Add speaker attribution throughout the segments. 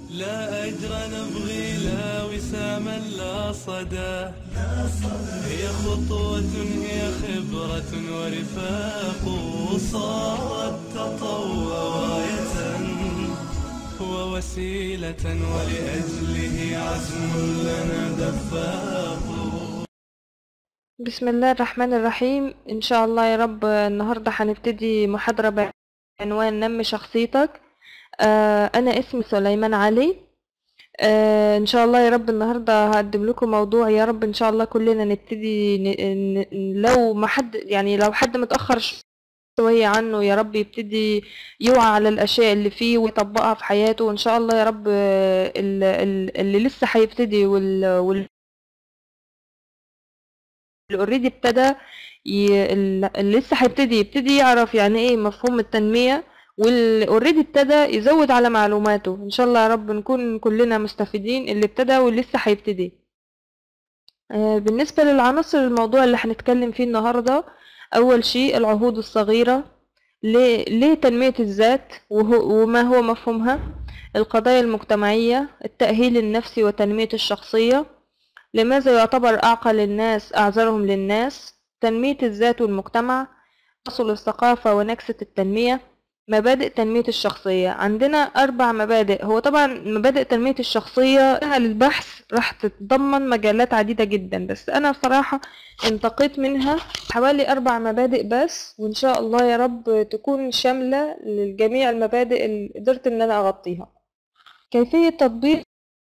Speaker 1: لا أجر نبغي لا وساما لا صدى هي خطوة هي خبرة ورفاق صارت تطوع راية ووسيلة ولأجله عزم لنا دفاق
Speaker 2: بسم الله الرحمن الرحيم إن شاء الله يا رب النهاردة هنبتدي محاضرة بعنوان نمي شخصيتك آه أنا اسمي سليمان علي آه إن شاء الله يا رب النهاردة هقدم لكم موضوع يا رب إن شاء الله كلنا نبتدي ن... ن... لو ما حد يعني لو حد متأخر شوية عنه يا رب يبتدي يوعى على الأشياء اللي فيه ويطبقها في حياته وإن شاء الله يا رب آه، ال- ال- اللي لسه هيبتدي وال... وال... اللي اوريدي ابتدى ي... اللي لسه هيبتدي يبتدي يعرف يعني ايه مفهوم التنمية واللي اوريدي ابتدى يزود على معلوماته ان شاء الله يا رب نكون كلنا مستفيدين اللي ابتدى واللي لسه هيبتدي آه، بالنسبة للعناصر الموضوع اللي هنتكلم فيه النهاردة أول شيء العهود الصغيرة ليه, ليه تنمية الذات وهو وما هو مفهومها القضايا المجتمعية التأهيل النفسي وتنمية الشخصية لماذا يعتبر أعقل الناس أعذرهم للناس تنمية الذات والمجتمع أصل الثقافة ونكسة التنمية مبادئ تنمية الشخصية عندنا أربع مبادئ هو طبعا مبادئ تنمية الشخصية للبحث راح تتضمن مجالات عديدة جدا بس أنا بصراحة انتقيت منها حوالي أربع مبادئ بس وإن شاء الله يا رب تكون شاملة لجميع المبادئ اللي قدرت إن أنا أغطيها كيفية تطبيق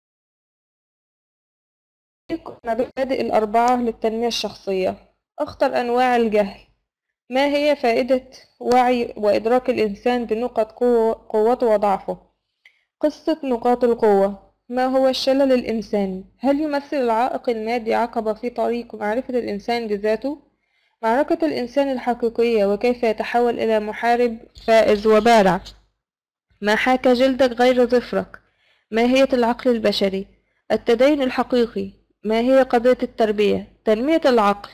Speaker 2: المبادئ الأربعة للتنمية الشخصية أخطر أنواع الجهل ما هي فائدة وعي وإدراك الإنسان بنقط قوة- قوته وضعفه قصة نقاط القوة ما هو الشلل الإنساني هل يمثل العائق المادي عقبة في طريق معرفة الإنسان بذاته معركة الإنسان الحقيقية وكيف يتحول إلى محارب فائز وبارع ما حاك جلدك غير ظفرك ماهية العقل البشري التدين الحقيقي ما هي قضية التربية تنمية العقل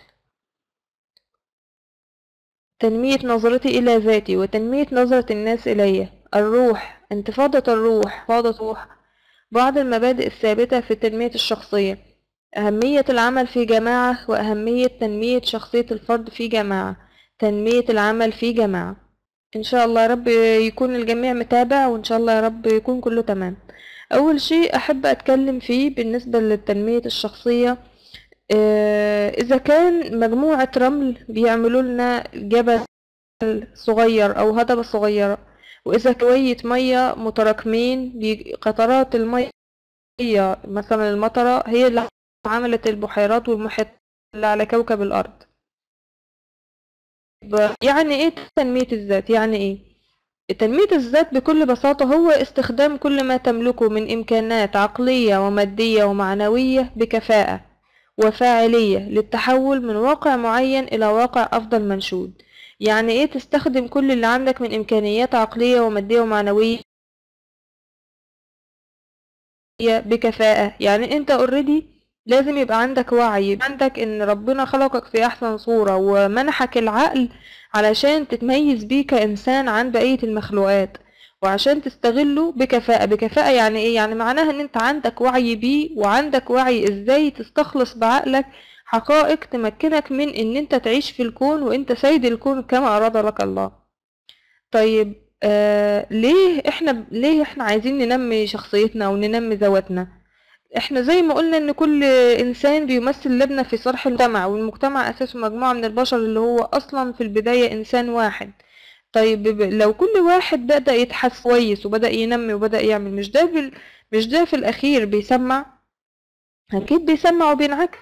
Speaker 2: تنمية نظرتي إلى ذاتي وتنمية نظرة الناس إلي الروح انتفاضة الروح انتفاضة الروح بعض المبادئ الثابتة في تنمية الشخصية أهمية العمل في جماعة وأهمية تنمية شخصية الفرد في جماعة تنمية العمل في جماعة إن شاء الله يا رب يكون الجميع متابع وإن شاء الله يا رب يكون كله تمام أول شيء أحب أتكلم فيه بالنسبة لتنمية الشخصية آه، إذا كان مجموعة رمل بيعملوا لنا جبل صغير أو هضبة صغيرة وإذا كوية مية متراكمين بي- قطرات المية مثلا المطرة هي اللي عملت البحيرات والمحيط اللي على كوكب الأرض ب- يعني إيه تنمية الذات يعني إيه تنمية الذات بكل بساطة هو استخدام كل ما تملكه من إمكانات عقلية ومادية ومعنوية بكفاءة وفاعلية للتحول من واقع معين إلى واقع أفضل منشود يعني إيه تستخدم كل اللي عندك من إمكانيات عقلية ومادية ومعنوية بكفاءة يعني أنت اوريدي لازم يبقى عندك وعي يبقى عندك إن ربنا خلقك في أحسن صورة ومنحك العقل علشان تتميز بيه كإنسان عن بقية المخلوقات وعشان تستغله بكفاءة بكفاءة يعني ايه يعني معناها ان انت عندك وعي بيه وعندك وعي ازاي تستخلص بعقلك حقائق تمكنك من ان انت تعيش في الكون وانت سيد الكون كما اراد لك الله طيب آه ليه احنا ليه احنا عايزين ننمي شخصيتنا او ننمي ذواتنا احنا زي ما قلنا ان كل انسان بيمثل لبنة في صرح المجتمع والمجتمع اساسه مجموعة من البشر اللي هو اصلا في البداية انسان واحد طيب ب- لو كل واحد بدأ يتحس كويس وبدأ ينمي وبدأ يعمل مش ده بال... مش ده في الأخير بيسمع أكيد بيسمع وبينعكس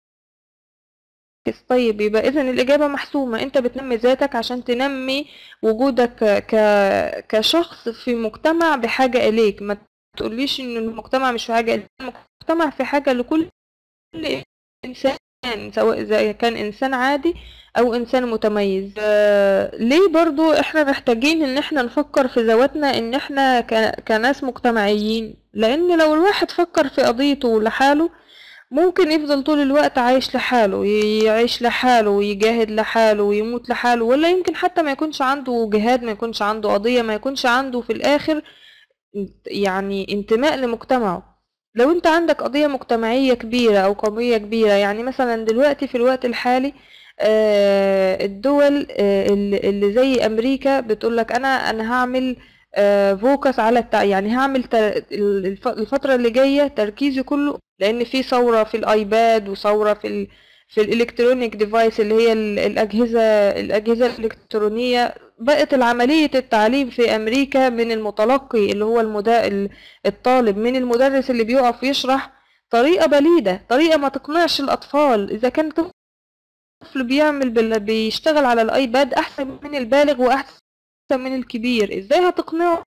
Speaker 2: طيب يبقى إذا الإجابة محسومة أنت بتنمي ذاتك عشان تنمي وجودك ك... ك... كشخص في مجتمع بحاجة إليك ما تقوليش إن المجتمع مش في حاجة إليك. المجتمع في حاجة لكل إنسان سواء إذا كان إنسان عادي او انسان متميز آه ليه برضو احنا محتاجين ان احنا نفكر في ذواتنا ان احنا ك- كناس مجتمعيين لان لو الواحد فكر في قضيته لحاله ممكن يفضل طول الوقت عايش لحاله يعيش لحاله ويجاهد لحاله ويموت لحاله ولا يمكن حتى ما يكونش عنده جهاد ما يكونش عنده قضية ما يكونش عنده في الاخر انت- يعني انتماء لمجتمعه لو انت عندك قضية مجتمعية كبيرة او قومية كبيرة يعني مثلا دلوقتي في الوقت الحالي آه، الدول آه، اللي اللي زي امريكا بتقولك انا انا هعمل فوكس على التع... يعني هعمل تر... الف- الفترة اللي جاية تركيزي كله لان في ثورة في الايباد وثورة في ال... في الالكترونيك ديفايس اللي هي ال- الاجهزة الاجهزة الالكترونية بقت العملية التعليم في امريكا من المتلقي اللي هو المدا... ال- الطالب من المدرس اللي بيقف يشرح طريقة بليدة طريقة ما تقنعش الأطفال إذا كان طفل بيعمل بال... بيشتغل على الآيباد أحسن من البالغ وأحسن من الكبير إزاي هتقنعه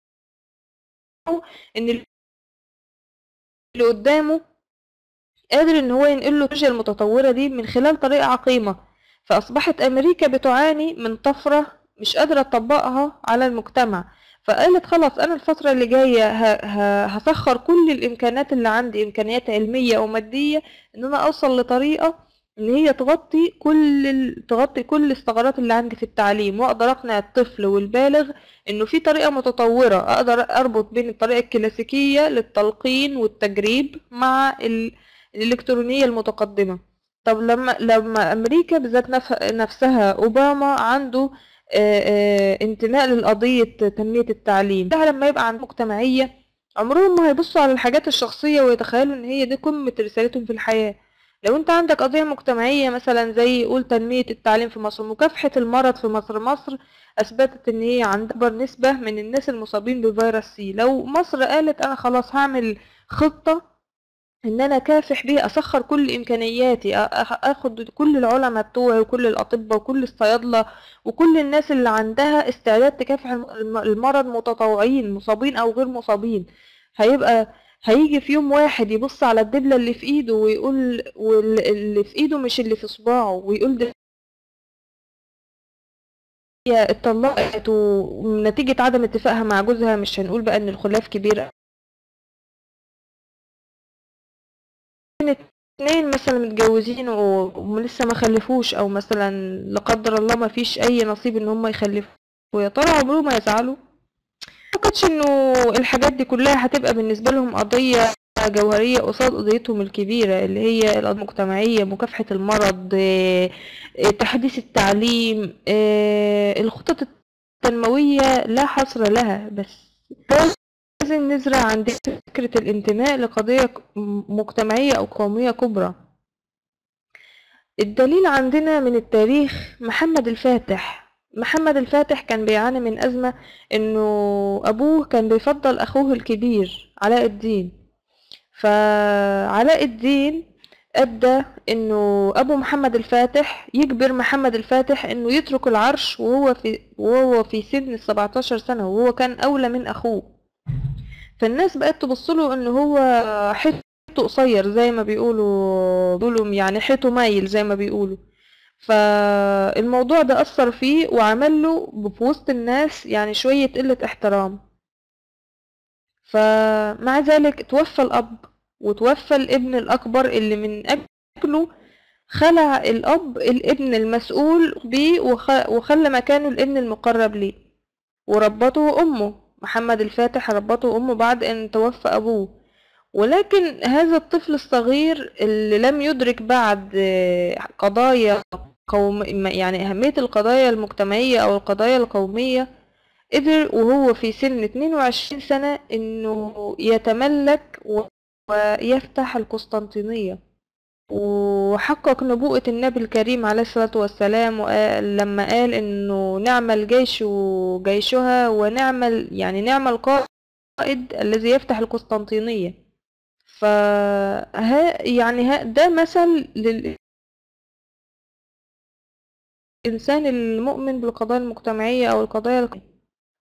Speaker 2: إن اللي قدامه قادر إن هو ينقل له التكنولوجيا المتطورة دي من خلال طريقة عقيمة فأصبحت أمريكا بتعاني من طفرة مش قادرة تطبقها على المجتمع فقالت خلاص أنا الفترة اللي جاية ه- ه- هسخر كل الإمكانات اللي عندي إمكانيات علمية ومادية إن أنا أوصل لطريقة إن هي تغطي كل ال... تغطي كل الثغرات اللي عندي في التعليم وأقدر أقنع الطفل والبالغ إنه في طريقة متطورة أقدر أربط بين الطريقة الكلاسيكية للتلقين والتجريب مع ال... الإلكترونية المتقدمة طب لما لما أمريكا بذات نف... نفسها أوباما عنده آه، آه، انتماء للقضية تنمية التعليم ده لما يبقى عند مجتمعية عمرهم ما هيبصوا على الحاجات الشخصية ويتخيلوا ان هي دي قمة رسالتهم في الحياة لو انت عندك قضية مجتمعية مثلا زي قول تنمية التعليم في مصر مكافحة المرض في مصر مصر اثبتت ان هي عند اكبر نسبة من الناس المصابين بفيروس سي لو مصر قالت انا خلاص هعمل خطة ان انا كافح بيه اسخر كل امكانياتي أ- أخ- اخد كل العلماء بتوعي وكل الاطباء وكل الصيادله وكل الناس اللي عندها استعداد تكافح الم- الم- المرض متطوعين مصابين او غير مصابين هيبقى هيجي في يوم واحد يبص على الدبله اللي في ايده ويقول واللي في ايده مش اللي في صباعه ويقول ده هي اتطلقت ونتيجة عدم اتفاقها مع جوزها مش هنقول بقى ان الخلاف كبير اتنين مثلا متجوزين و- ولسه ما خلفوش او مثلا لا قدر الله ما فيش اي نصيب ان هم يخلفوا ويا ترى عمرهم ما يزعلوا اعتقدش انه الحاجات دي كلها هتبقى بالنسبه لهم قضيه جوهريه قصاد قضيتهم الكبيره اللي هي القضيه المجتمعيه مكافحه المرض آه، آه، تحديث التعليم آه، الخطط التنمويه لا حصر لها بس لازم نزرع عندنا فكرة الانتماء لقضية ك- م- مجتمعية أو قومية كبرى الدليل عندنا من التاريخ محمد الفاتح محمد الفاتح كان بيعاني من أزمة إنه أبوه كان بيفضل أخوه الكبير علاء الدين فعلاء الدين أدى إنه أبو محمد الفاتح يجبر محمد الفاتح إنه يترك العرش وهو في وهو في سن السبعتاشر سنة وهو كان أولى من أخوه فالناس بقت تبصله ان هو حته قصير زي ما بيقولوا بيقولوا يعني حيته مايل زي ما بيقولوا فالموضوع ده أثر فيه وعمل له في وسط الناس يعني شوية قلة احترام فمع ذلك توفى الأب وتوفى الابن الأكبر اللي من أجله خلع الأب الابن المسؤول بيه وخ- وخلى مكانه الابن المقرب ليه وربته أمه محمد الفاتح ربته أمه بعد أن توفى أبوه ولكن هذا الطفل الصغير اللي لم يدرك بعد آه، قضايا قوم يعني أهمية القضايا المجتمعية أو القضايا القومية قدر وهو في سن 22 سنة إنه يتملك ويفتح القسطنطينية وحقق نبوءة النبي الكريم عليه الصلاة والسلام وقال- لما قال إنه نعم الجيش جيشها ونعم ال- يعني نعم القائد الذي يفتح القسطنطينية فها يعني ها ده مثل للإنسان المؤمن بالقضايا المجتمعية أو القضايا الق-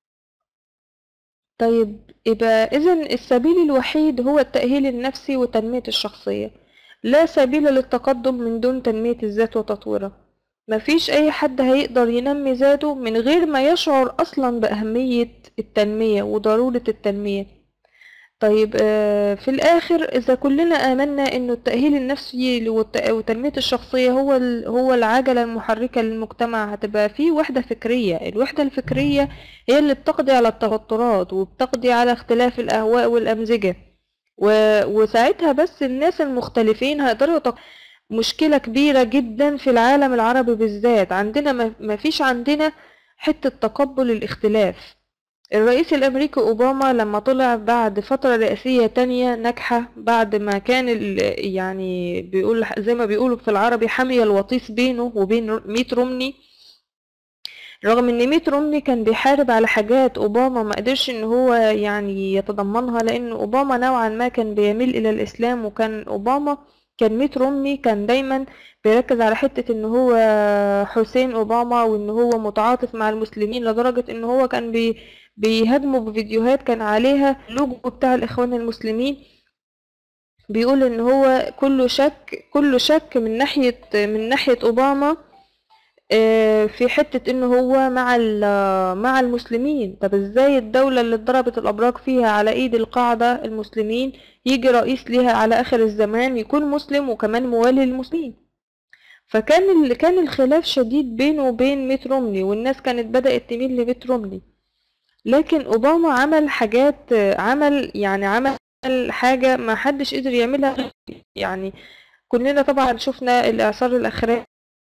Speaker 2: طيب يبقى إذا السبيل الوحيد هو التأهيل النفسي وتنمية الشخصية لا سبيل للتقدم من دون تنمية الذات وتطويرها مفيش أي حد هيقدر ينمي ذاته من غير ما يشعر أصلا بأهمية التنمية وضرورة التنمية طيب آه، في الآخر إذا كلنا آمنا إنه التأهيل النفسي والت- وتنمية الشخصية هو ال- هو العجلة المحركة للمجتمع هتبقى فيه وحدة فكرية الوحدة الفكرية هي اللي بتقضي على التوترات وبتقضي على اختلاف الأهواء والأمزجة و- وساعتها بس الناس المختلفين هيقدروا يتق... مشكلة كبيرة جدا في العالم العربي بالذات عندنا ما ما فيش عندنا حتة تقبل الاختلاف الرئيس الأمريكي أوباما لما طلع بعد فترة رئاسية تانية ناجحة بعد ما كان ال- يعني بيقول زي ما بيقولوا في العربي حمي الوطيس بينه وبين ميت رومني رغم ان ميت رومني كان بيحارب على حاجات اوباما ما قدرش ان هو يعني يتضمنها لان اوباما نوعا ما كان بيميل الى الاسلام وكان اوباما كان ميت رومني كان دايما بيركز على حتة ان هو حسين اوباما وان هو متعاطف مع المسلمين لدرجة ان هو كان بي بيهاجموا بفيديوهات كان عليها اللوجو بتاع الاخوان المسلمين بيقول ان هو كله شك كله شك من ناحية من ناحية اوباما آه، في حتة انه هو مع ال- مع المسلمين طب ازاي الدولة اللي اتضربت الابراج فيها على ايد القاعدة المسلمين يجي رئيس ليها على اخر الزمان يكون مسلم وكمان موالي للمسلمين فكان ال... كان الخلاف شديد بينه وبين ميت رومني والناس كانت بدأت تميل لميت رومني لكن اوباما عمل حاجات عمل يعني عمل حاجة ما حدش قدر يعملها يعني كلنا طبعا شفنا الاعصار الاخراني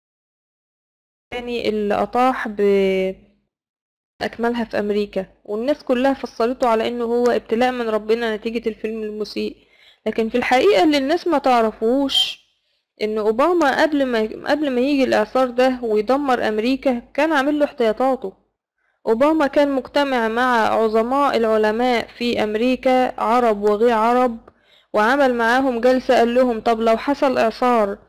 Speaker 2: اللي اطاح بأكملها في امريكا والناس كلها فسرته على انه هو ابتلاء من ربنا نتيجة الفيلم المسيء لكن في الحقيقة اللي الناس ما تعرفوش ان اوباما قبل ما قبل ما يجي الاعصار ده ويدمر امريكا كان عامل له احتياطاته اوباما كان مجتمع مع عظماء العلماء في امريكا عرب وغير عرب وعمل معاهم جلسة قال لهم طب لو حصل اعصار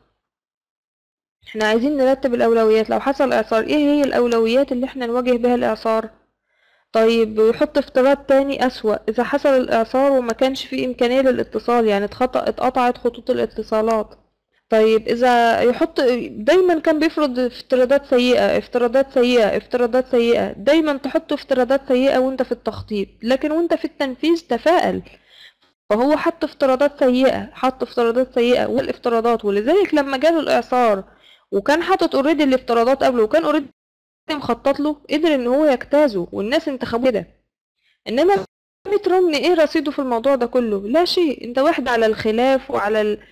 Speaker 2: احنا عايزين نرتب الاولويات لو حصل اعصار ايه هي الاولويات اللي احنا نواجه بها الاعصار طيب يحط افتراض تاني اسوأ اذا حصل الاعصار وما كانش في امكانية للاتصال يعني اتخط- اتقطعت خطوط الاتصالات طيب اذا يحط دايما كان بيفرض افتراضات سيئة افتراضات سيئة افتراضات سيئة دايما تحط افتراضات سيئة وانت في التخطيط لكن وانت في التنفيذ تفائل فهو حط افتراضات سيئة حط افتراضات سيئة والافتراضات ولذلك لما جاله الاعصار وكان حاطط اوريدي الافتراضات قبله وكان اوريدي مخطط له قدر ان هو يجتازه والناس انتخبوه كده انما ميت رومني ايه رصيده في الموضوع ده كله لا شيء انت واحد على الخلاف وعلى ال...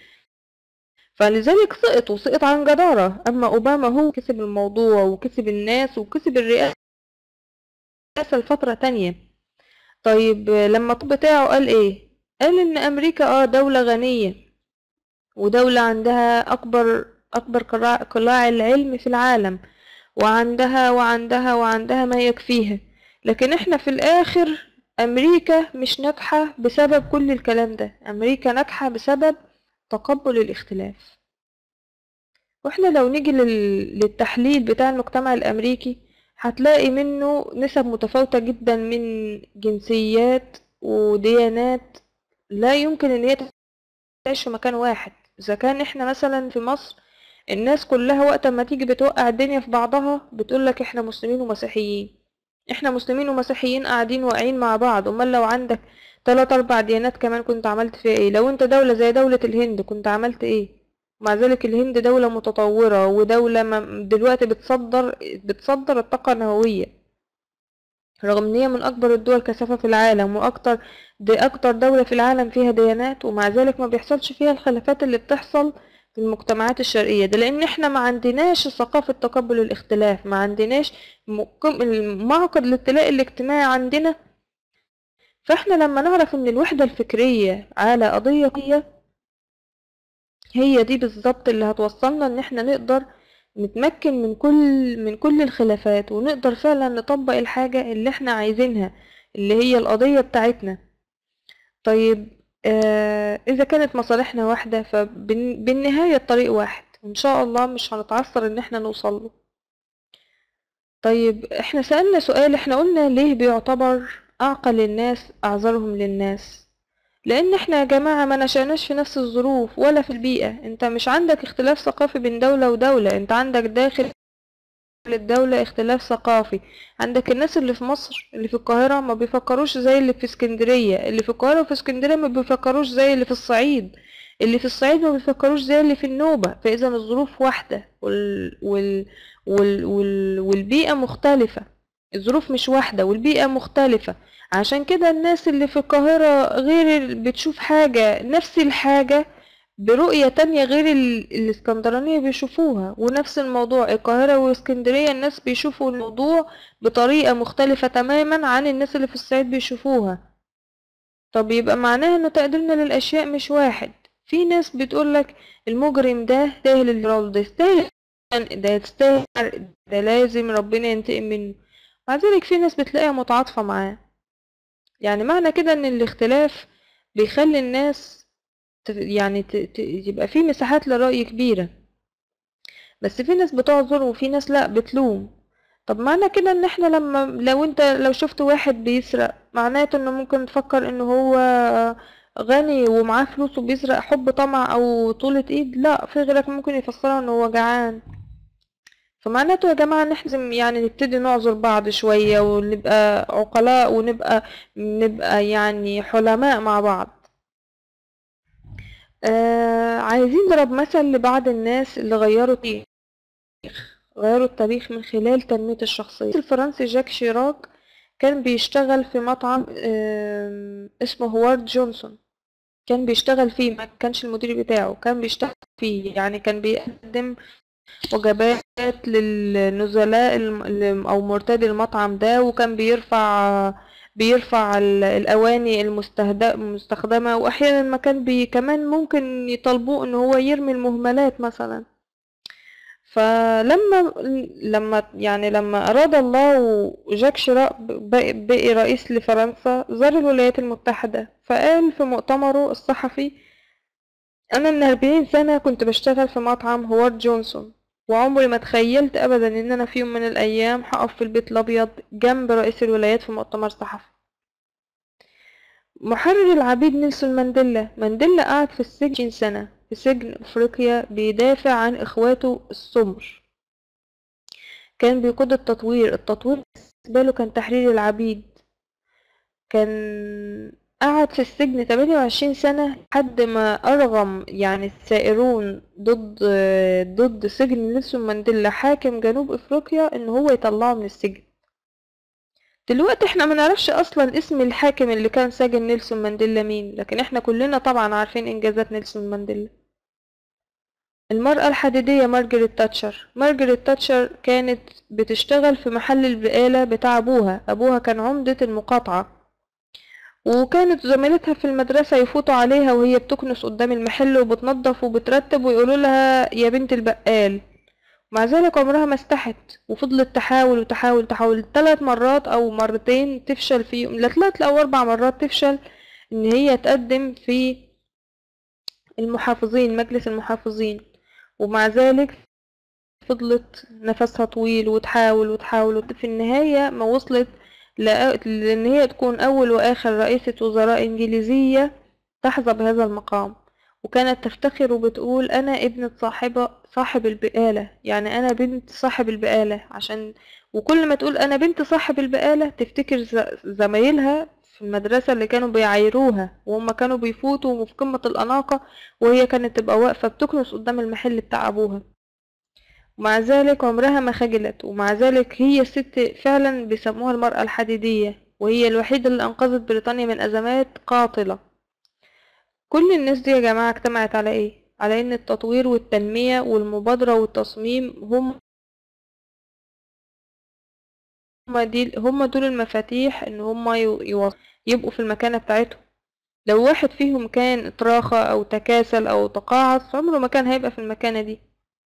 Speaker 2: فلذلك سقط وسقط عن جدارة اما اوباما هو كسب الموضوع وكسب الناس وكسب الرئاسة لفترة تانية طيب لما الطب بتاعه قال ايه قال ان امريكا اه دولة غنية ودولة عندها اكبر اكبر قلاع قلاع العلم في العالم وعندها وعندها وعندها ما يكفيها لكن احنا في الاخر امريكا مش ناجحة بسبب كل الكلام ده امريكا ناجحة بسبب تقبل الاختلاف واحنا لو نيجي لل... للتحليل بتاع المجتمع الامريكي هتلاقي منه نسب متفاوتة جدا من جنسيات وديانات لا يمكن ان هي تعيش في مكان واحد اذا كان احنا مثلا في مصر الناس كلها وقت ما تيجي بتوقع الدنيا في بعضها بتقولك احنا مسلمين ومسيحيين احنا مسلمين ومسيحيين قاعدين واقعين مع بعض امال لو عندك تلات اربع ديانات كمان كنت عملت فيها ايه لو انت دولة زي دولة الهند كنت عملت ايه مع ذلك الهند دولة متطورة ودولة ما- دلوقتي بتصدر بتصدر الطاقة النووية رغم ان هي من اكبر الدول كثافة في العالم واكتر دي اكتر دولة في العالم فيها ديانات ومع ذلك ما بيحصلش فيها الخلافات اللي بتحصل في المجتمعات الشرقية ده لان احنا ما عندناش ثقافة تقبل الاختلاف ما عندناش مقم- معقد الابتلاء الاجتماعي عندنا فاحنا لما نعرف ان الوحدة الفكرية على قضية قضية هي دي بالظبط اللي هتوصلنا ان احنا نقدر نتمكن من كل من كل الخلافات ونقدر فعلا نطبق الحاجة اللي احنا عايزينها اللي هي القضية بتاعتنا طيب آه اذا كانت مصالحنا واحدة فبالنهاية الطريق واحد وان شاء الله مش هنتعثر ان احنا نوصل له طيب احنا سألنا سؤال احنا قلنا ليه بيعتبر اعقل الناس اعذرهم للناس لان احنا يا جماعة ما نشأناش في نفس الظروف ولا في البيئة انت مش عندك اختلاف ثقافي بين دولة ودولة انت عندك داخل الدولة اختلاف ثقافي عندك الناس اللي في مصر اللي في القاهرة ما بيفكروش زي اللي في اسكندرية اللي في القاهرة وفي اسكندرية ما بيفكروش زي اللي في الصعيد اللي في الصعيد ما بيفكروش زي اللي في النوبة فإذا الظروف واحدة وال... وال... وال... وال... والبيئة مختلفة الظروف مش واحدة والبيئة مختلفة عشان كده الناس اللي في القاهرة غير ال- بتشوف حاجة نفس الحاجة برؤية تانية غير ال- الاسكندرانية بيشوفوها ونفس الموضوع القاهرة واسكندرية الناس بيشوفوا الموضوع بطريقة مختلفة تماما عن الناس اللي في الصعيد بيشوفوها طب يبقى معناها ان تقديرنا للأشياء مش واحد في ناس بتقولك المجرم ده يستاهل الجرام ده يستاهل ده يستاهل ده لازم ربنا ينتقم منه مع ذلك في ناس بتلاقيها متعاطفة معاه يعني معنى كده ان الاختلاف بيخلي الناس ت- يعني ت- ت- يبقى في مساحات للرأي كبيرة بس في ناس بتعذر وفي ناس لا بتلوم طب معنى كده ان احنا لما لو انت لو شفت واحد بيسرق معناته انه ممكن تفكر ان هو غني ومعاه فلوس وبيسرق حب طمع او طولة ايد لا في غيرك ممكن يفسرها ان هو جعان فمعناته يا جماعة ان احنا لازم يعني نبتدي نعذر بعض شوية ونبقى عقلاء ونبقى نبقى يعني حلماء مع بعض آه عايزين نضرب مثل لبعض الناس اللي غيروا التاريخ غيروا التاريخ من خلال تنمية الشخصية الفرنسي جاك شيراك كان بيشتغل في مطعم آم، اسمه هوارد جونسون كان بيشتغل فيه ما كانش المدير بتاعه كان بيشتغل فيه يعني كان بيقدم وجبات للنزلاء الم- الم- او مرتدي المطعم ده وكان بيرفع بيرفع ال- الاواني المستهد- المستخدمه واحيانا ما كان بي كمان ممكن يطالبوه ان هو يرمي المهملات مثلا فلما لما يعني لما اراد الله وجاك شيراك بقي بقي رئيس لفرنسا زار الولايات المتحده فقال في مؤتمره الصحفي انا من 40 سنه كنت بشتغل في مطعم هوارد جونسون وعمري ما تخيلت ابدا ان انا في يوم من الايام هقف في البيت الابيض جنب رئيس الولايات في مؤتمر صحفي محرر العبيد نيلسون مانديلا مانديلا قعد في السجن 20 سنة في سجن أفريقيا بيدافع عن إخواته السمر كان بيقود التطوير التطوير بالنسبة له كان تحرير العبيد كان قعد في السجن 28 سنة لحد ما أرغم يعني الثائرون ضد ضد سجن نيلسون مانديلا حاكم جنوب أفريقيا إن هو يطلعه من السجن دلوقتي احنا ما نعرفش اصلا اسم الحاكم اللي كان سجن نيلسون مانديلا مين لكن احنا كلنا طبعا عارفين انجازات نيلسون مانديلا المرأة الحديدية مارجريت تاتشر مارجريت تاتشر كانت بتشتغل في محل البقالة بتاع أبوها أبوها كان عمدة المقاطعة وكانت زميلتها في المدرسة يفوتوا عليها وهي بتكنس قدام المحل وبتنظف وبترتب ويقولوا لها يا بنت البقال مع ذلك عمرها ما استحت وفضلت تحاول وتحاول تحاول ثلاث مرات او مرتين تفشل فيهم لا ثلاث او اربع مرات تفشل ان هي تقدم في المحافظين مجلس المحافظين ومع ذلك فضلت نفسها طويل وتحاول وتحاول وت- في النهاية ما وصلت لأ- لأن هي تكون أول وآخر رئيسة وزراء إنجليزية تحظى بهذا المقام وكانت تفتخر وبتقول أنا ابنة صاحبة صاحب البقالة يعني أنا بنت صاحب البقالة عشان وكل ما تقول أنا بنت صاحب البقالة تفتكر ز- زمايلها في المدرسة اللي كانوا بيعايروها وهم كانوا بيفوتوا وفي قمة الأناقة وهي كانت تبقى واقفة بتكنس قدام المحل بتاع أبوها ومع ذلك عمرها ما خجلت ومع ذلك هي ست فعلا بيسموها المرأة الحديدية وهي الوحيدة اللي أنقذت بريطانيا من أزمات قاتلة كل الناس دي يا جماعة اجتمعت على ايه؟ على ان التطوير والتنمية والمبادرة والتصميم هم هما دي هما دول المفاتيح ان هما يو- يو- يبقوا في المكانة بتاعتهم لو واحد فيهم كان اتراخى او تكاسل او تقاعس عمره ما كان هيبقى في المكانة دي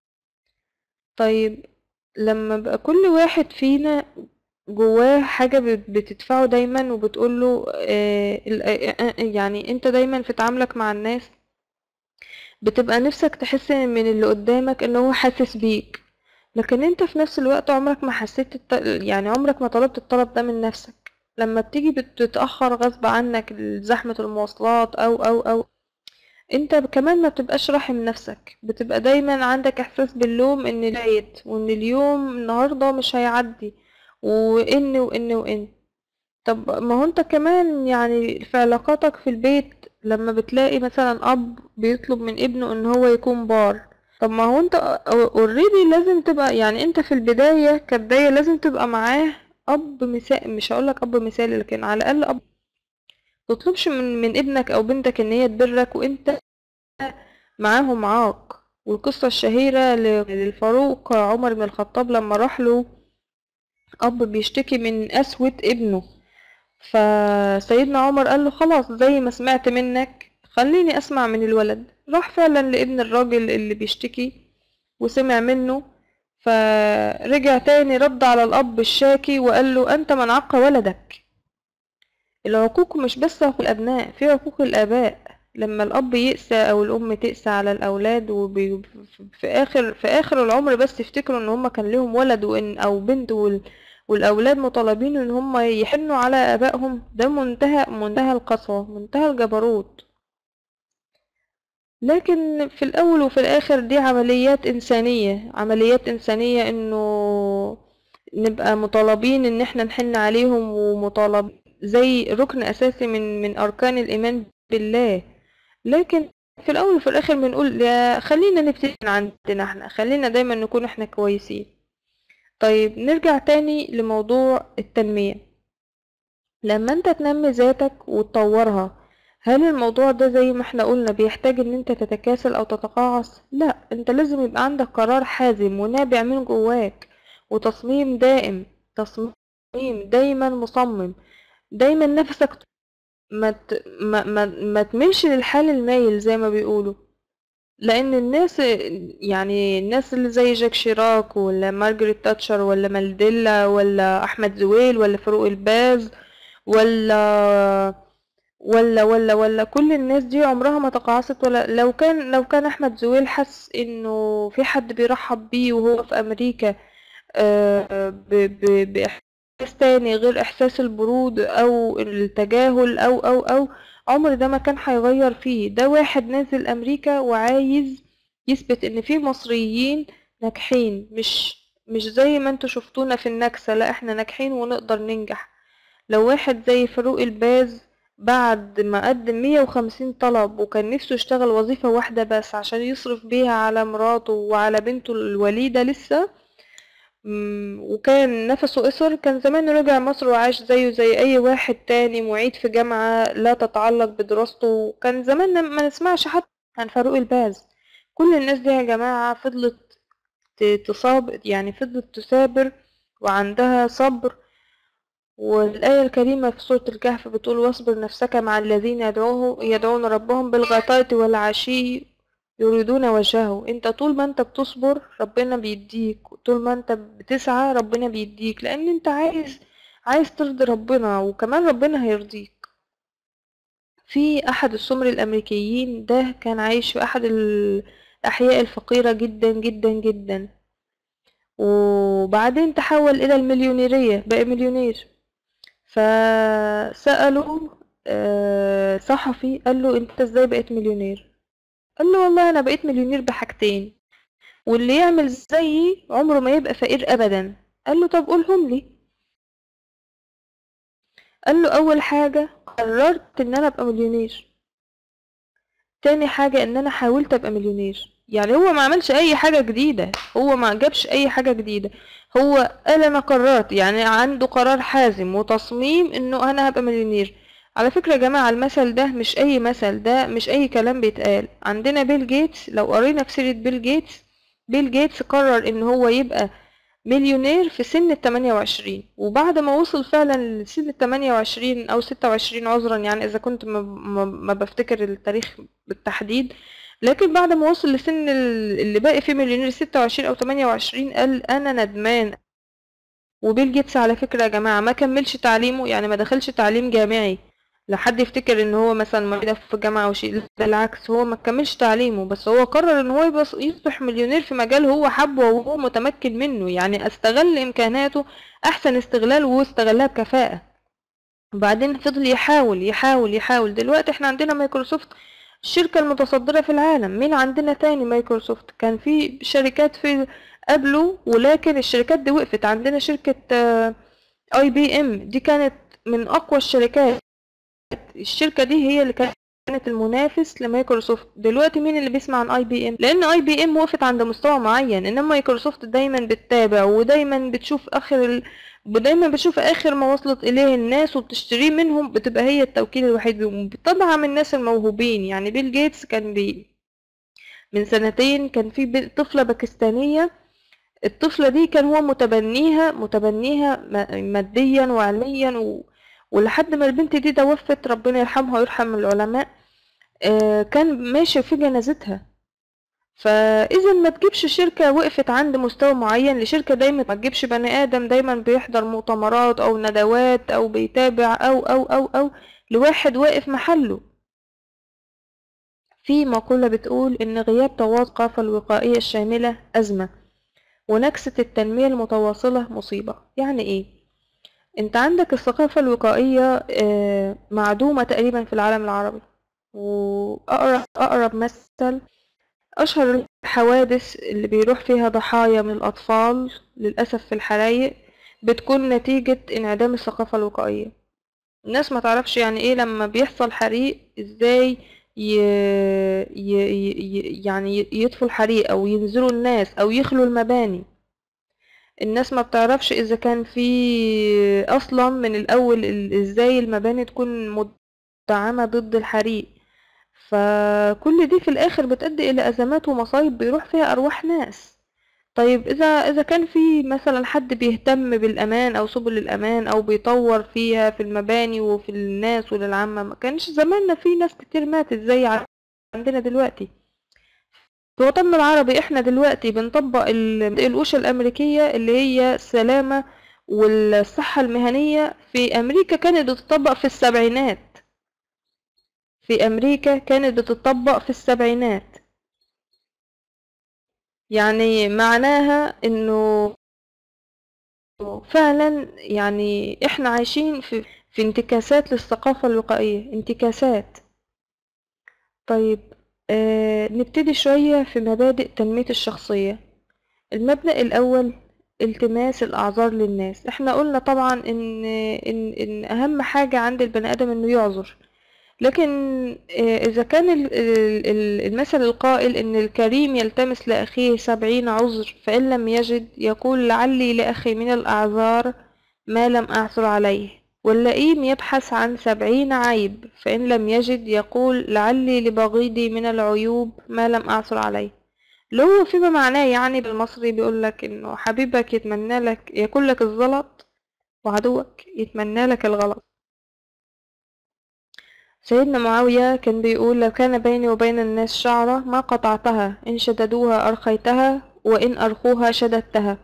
Speaker 2: طيب لما بقى كل واحد فينا جواه حاجة بت- بتدفعه دايما وبتقوله آه ال- آه، آه، يعني انت دايما في تعاملك مع الناس بتبقى نفسك تحس من اللي قدامك ان هو حاسس بيك لكن انت في نفس الوقت عمرك ما حسيت الت... يعني عمرك ما طلبت الطلب ده من نفسك لما بتيجي بتتأخر غصب عنك زحمة المواصلات او او او انت كمان ما بتبقاش راحم نفسك بتبقى دايما عندك احساس باللوم ان فايت وان اليوم النهارده مش هيعدي وان وان وان طب ما هو انت كمان يعني في علاقاتك في البيت لما بتلاقي مثلا اب بيطلب من ابنه ان هو يكون بار طب ما هو انت اوريدي لازم تبقى يعني انت في البداية كبداية لازم تبقى معاه اب مثال مش هقولك اب مثالي لكن على الاقل اب تطلبش من من ابنك او بنتك ان هي تبرك وانت معاهم عاق والقصة الشهيرة للفاروق عمر بن الخطاب لما راح له اب بيشتكي من قسوة ابنه فسيدنا عمر قال له خلاص زي ما سمعت منك خليني اسمع من الولد راح فعلا لابن الراجل اللي بيشتكي وسمع منه فرجع تاني رد على الاب الشاكي وقال له انت من عق ولدك العقوق مش بس حقوق الابناء في حقوق الاباء لما الاب يقسى او الام تقسى على الاولاد وفي اخر في اخر العمر بس يفتكروا ان هما كان لهم ولد وان او بنت وال والاولاد مطالبين ان هم يحنوا على ابائهم ده منتهى منتهى القسوة منتهى الجبروت لكن في الاول وفي الاخر دي عمليات انسانية عمليات انسانية انه نبقى مطالبين ان احنا نحن عليهم ومطالب زي ركن اساسي من من اركان الايمان بالله لكن في الاول وفي الاخر بنقول يا خلينا نبتدي من عندنا احنا خلينا دايما نكون احنا كويسين طيب نرجع تاني لموضوع التنمية لما انت تنمي ذاتك وتطورها هل الموضوع ده زي ما احنا قلنا بيحتاج ان انت تتكاسل او تتقاعس لا انت لازم يبقى عندك قرار حازم ونابع من جواك وتصميم دائم تصميم دايما مصمم دايما نفسك ما ت... ما ما, ما تميلش للحال المايل زي ما بيقولوا لان الناس يعني الناس اللي زي جاك شيراك ولا مارجريت تاتشر ولا مانديلا ولا احمد زويل ولا فاروق الباز ولا ولا ولا ولا كل الناس دي عمرها ما تقاعست ولا لو كان لو كان احمد زويل حس انه في حد بيرحب بيه وهو في امريكا آه ب ب باحساس تاني غير احساس البرود او التجاهل او او او عمر ده ما كان هيغير فيه ده واحد نازل امريكا وعايز يثبت ان في مصريين ناجحين مش مش زي ما انتوا شفتونا في النكسة لا احنا ناجحين ونقدر ننجح لو واحد زي فاروق الباز بعد ما قدم مية وخمسين طلب وكان نفسه يشتغل وظيفة واحدة بس عشان يصرف بيها على مراته وعلى بنته الوليدة لسه وكان نفسه قصر كان زمان رجع مصر وعاش زيه زي اي واحد تاني معيد في جامعة لا تتعلق بدراسته كان زمان ما نسمعش حتى عن فاروق الباز كل الناس دي يا جماعة فضلت تصاب يعني فضلت تثابر وعندها صبر والآية الكريمة في سورة الكهف بتقول واصبر نفسك مع الذين يدعوه يدعون ربهم بالغداة والعشي يريدون وجهه انت طول ما انت بتصبر ربنا بيديك طول ما انت بتسعى ربنا بيديك لان انت عايز عايز ترضي ربنا وكمان ربنا هيرضيك في احد السمر الامريكيين ده كان عايش في احد الاحياء الفقيرة جدا جدا جدا وبعدين تحول الى المليونيرية بقى مليونير فسأله صحفي قال له انت ازاي بقيت مليونير قال له والله انا بقيت مليونير بحاجتين واللي يعمل زيي عمره ما يبقى فقير ابدا قال له طب قولهم لي قال له اول حاجة قررت ان انا ابقى مليونير تاني حاجة ان انا حاولت ابقى مليونير يعني هو ما عملش اي حاجة جديدة هو ما جابش اي حاجة جديدة هو قال انا قررت يعني عنده قرار حازم وتصميم انه انا هبقى مليونير على فكرة يا جماعة المثل ده مش أي مثل ده مش أي كلام بيتقال عندنا بيل جيتس لو قرينا في سيرة بيل جيتس بيل جيتس قرر إن هو يبقى مليونير في سن التمانية وعشرين وبعد ما وصل فعلا لسن التمانية وعشرين أو ستة وعشرين عذرا يعني إذا كنت ما, ما, ما بفتكر التاريخ بالتحديد لكن بعد ما وصل لسن اللي باقي فيه مليونير ستة وعشرين أو تمانية وعشرين قال أنا ندمان وبيل جيتس على فكرة يا جماعة ما كملش تعليمه يعني ما دخلش تعليم جامعي لا حد يفتكر ان هو مثلا معيدة في جامعة او شيء بالعكس هو ما كملش تعليمه بس هو قرر ان هو يبقى يصبح مليونير في مجال هو حبه وهو متمكن منه يعني استغل امكاناته احسن استغلال واستغلها بكفاءة وبعدين فضل يحاول يحاول يحاول دلوقتي احنا عندنا مايكروسوفت الشركة المتصدرة في العالم مين عندنا تاني مايكروسوفت كان في شركات في قبله ولكن الشركات دي وقفت عندنا شركة اي بي ام دي كانت من اقوى الشركات الشركة دي هي اللي كانت المنافس لمايكروسوفت دلوقتي مين اللي بيسمع عن اي بي ام لان اي بي ام وقفت عند مستوى معين انما مايكروسوفت دايما بتتابع ودايما بتشوف اخر ال... ودايما بتشوف اخر ما وصلت اليه الناس وبتشتريه منهم بتبقى هي التوكيل الوحيد بيهم بتدعم الناس الموهوبين يعني بيل جيتس كان بي من سنتين كان في بي- طفلة باكستانية الطفلة دي كان هو متبنيها متبنيها م- ماديا وعلميا و... ولحد ما البنت دي توفت ربنا يرحمها ويرحم العلماء آه، كان ماشي في جنازتها فاذا ما تجيبش شركة وقفت عند مستوى معين لشركة دايما ما تجيبش بني ادم دايما بيحضر مؤتمرات او ندوات او بيتابع او او او او لواحد واقف محله في مقولة بتقول ان غياب تواصل الثقافة الوقائية الشاملة ازمة ونكسة التنمية المتواصلة مصيبة يعني ايه انت عندك الثقافة الوقائية آه، معدومة تقريبا في العالم العربي وأقرب أقرب مثل أشهر الحوادث اللي بيروح فيها ضحايا من الأطفال للأسف في الحرايق بتكون نتيجة انعدام الثقافة الوقائية الناس ما تعرفش يعني ايه لما بيحصل حريق ازاي ي... ي... ي... يعني يطفوا الحريق او ينزلوا الناس او يخلوا المباني الناس ما بتعرفش اذا كان في اصلا من الاول ال- ازاي المباني تكون مدعمة ضد الحريق فكل دي في الاخر بتؤدي الى ازمات ومصايب بيروح فيها ارواح ناس طيب اذا اذا كان في مثلا حد بيهتم بالامان او سبل الامان او بيطور فيها في المباني وفي الناس وللعامة ما كانش زماننا في ناس كتير ماتت زي عندنا دلوقتي في وطننا العربي احنا دلوقتي بنطبق ال- القوشة الامريكية اللي هي السلامة والصحة المهنية في امريكا كانت بتطبق في السبعينات في امريكا كانت بتطبق في السبعينات يعني معناها انه فعلا يعني احنا عايشين في في انتكاسات للثقافة الوقائية انتكاسات طيب آه نبتدي شوية في مبادئ تنمية الشخصية المبدأ الأول التماس الأعذار للناس احنا قلنا طبعا إن, إن, إن أهم حاجة عند البني آدم إنه يعذر لكن آه، إذا كان ال- ال- ال- المثل القائل إن الكريم يلتمس لأخيه سبعين عذر فإن لم يجد يقول لعلي لأخي من الأعذار ما لم أعثر عليه واللئيم يبحث عن سبعين عيب فإن لم يجد يقول لعلي لبغيضي من العيوب ما لم أعثر عليه اللي هو فيما معناه يعني بالمصري بيقول لك إنه حبيبك يتمنى لك ياكل لك الزلط وعدوك يتمنى لك الغلط سيدنا معاوية كان بيقول لو كان بيني وبين الناس شعرة ما قطعتها إن شددوها أرخيتها وإن أرخوها شددتها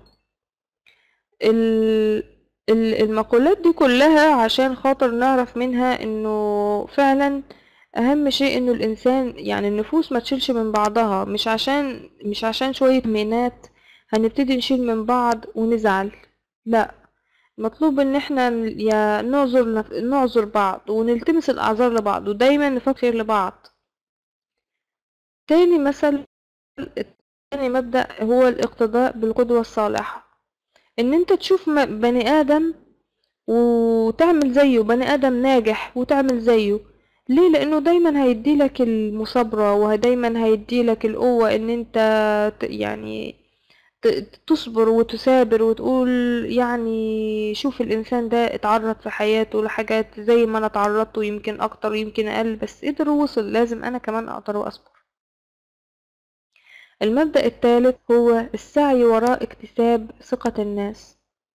Speaker 2: ال- ال- المقولات دي كلها عشان خاطر نعرف منها إنه فعلا أهم شيء إنه الإنسان يعني النفوس ما تشيلش من بعضها مش عشان مش عشان شوية مينات هنبتدي نشيل من بعض ونزعل لا مطلوب ان احنا ن- يا نعذر نف- نعذر بعض ونلتمس الاعذار لبعض ودايما نفكر لبعض تاني مثل تاني مبدأ هو الاقتداء بالقدوة الصالحة ان انت تشوف م- بني ادم وتعمل زيه بني ادم ناجح وتعمل زيه ليه لانه دايما هيديلك المثابرة ودايما هيديلك القوة ان انت ت- يعني ت- تصبر وتثابر وتقول يعني شوف الإنسان ده اتعرض في حياته لحاجات زي ما أنا اتعرضت ويمكن أكتر ويمكن أقل بس قدر ووصل لازم أنا كمان أقدر وأصبر المبدأ الثالث هو السعي وراء اكتساب ثقة الناس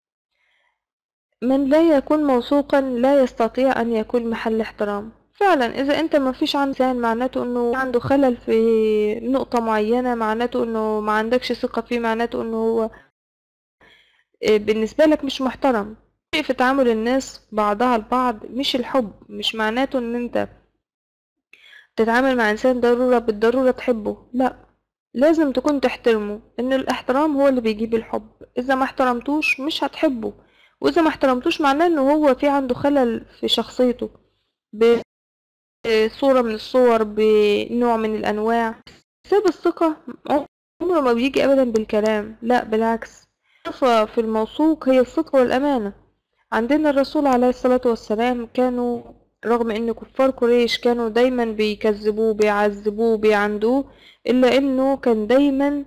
Speaker 2: من لا يكون موثوقا لا يستطيع أن يكون محل احترام فعلا إذا أنت ما فيش عند إنسان معناته أنه عنده خلل في نقطة معينة معناته أنه ما عندكش ثقة فيه معناته أنه هو آه، بالنسبة لك مش محترم في تعامل الناس بعضها البعض مش الحب مش معناته ان انت تتعامل مع انسان ضرورة بالضرورة تحبه لا لازم تكون تحترمه ان الاحترام هو اللي بيجيب الحب اذا ما احترمتوش مش هتحبه واذا ما احترمتوش معناه ان هو في عنده خلل في شخصيته ب- صورة من الصور بنوع من الأنواع حساب الثقة عمره ما بيجي أبدا بالكلام لا بالعكس الصفة في الموثوق هي الصدق والأمانة عندنا الرسول عليه الصلاة والسلام كانوا رغم ان كفار قريش كانوا دايما بيكذبوه بيعذبوه بيعندوه الا انه كان دايما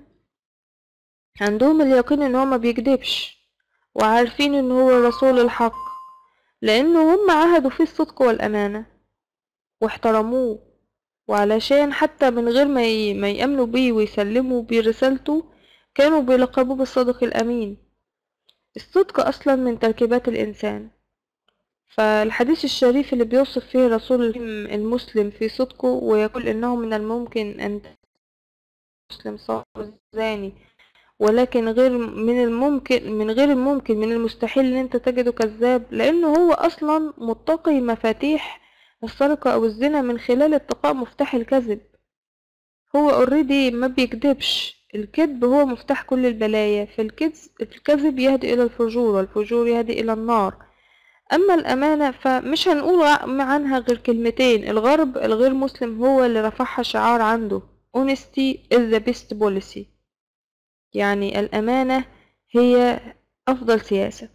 Speaker 2: عندهم اليقين ان هو ما بيكذبش وعارفين ان هو رسول الحق لانه هم عهدوا فيه الصدق والامانه واحترموه وعلشان حتى من غير ما ي- ما يامنوا بيه ويسلموا برسالته كانوا بيلقبوه بالصادق الامين الصدق اصلا من تركيبات الانسان فالحديث الشريف اللي بيوصف فيه رسول المسلم في صدقه ويقول انه من الممكن ان مسلم صار زاني ولكن غير من الممكن من غير الممكن من المستحيل ان انت تجده كذاب لانه هو اصلا متقي مفاتيح السرقة او الزنا من خلال اتقاء مفتاح الكذب هو اوريدي ما بيكذبش الكذب هو مفتاح كل البلايا فالكذب الكذب يهدي الى الفجور والفجور يهدي الى النار اما الامانة فمش هنقول عنها غير كلمتين الغرب الغير مسلم هو اللي رفعها شعار عنده honesty is the best policy يعني الامانة هي افضل سياسة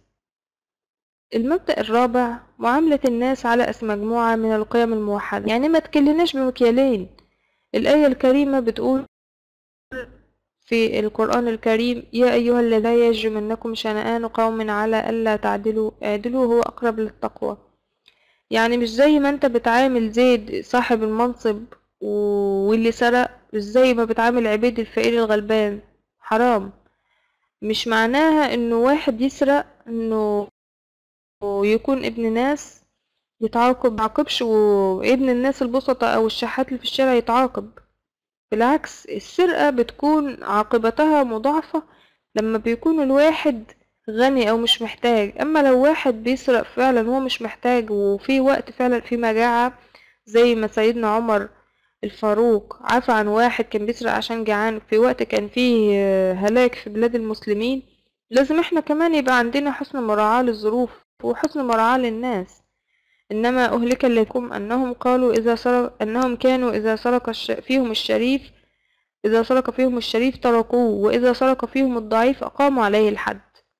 Speaker 2: المبدأ الرابع معاملة الناس على اسم مجموعة من القيم الموحدة يعني ما تكلناش بمكيالين الآية الكريمة بتقول في القرآن الكريم يا أيها الذين لا يجرمنكم شنآن قوم على ألا تعدلوا اعدلوا هو أقرب للتقوى يعني مش زي ما انت بتعامل زيد صاحب المنصب و- واللي سرق مش زي ما بتعامل عبيد الفقير الغلبان حرام مش معناها انه واحد يسرق انه يكون ابن ناس يتعاقب معاقبش وابن الناس البسطة او الشحات اللي في الشارع يتعاقب بالعكس السرقة بتكون عاقبتها مضاعفة لما بيكون الواحد غني او مش محتاج اما لو واحد بيسرق فعلا هو مش محتاج وفي وقت فعلا في مجاعة زي ما سيدنا عمر الفاروق عفى عن واحد كان بيسرق عشان جعان في وقت كان فيه آه، هلاك في بلاد المسلمين لازم احنا كمان يبقى عندنا حسن مراعاة للظروف وحسن مراعاة للناس إنما أهلك لكم أنهم قالوا إذا سرق أنهم كانوا إذا سرق الش... فيهم الشريف إذا سرق فيهم الشريف تركوه وإذا سرق فيهم الضعيف أقاموا عليه الحد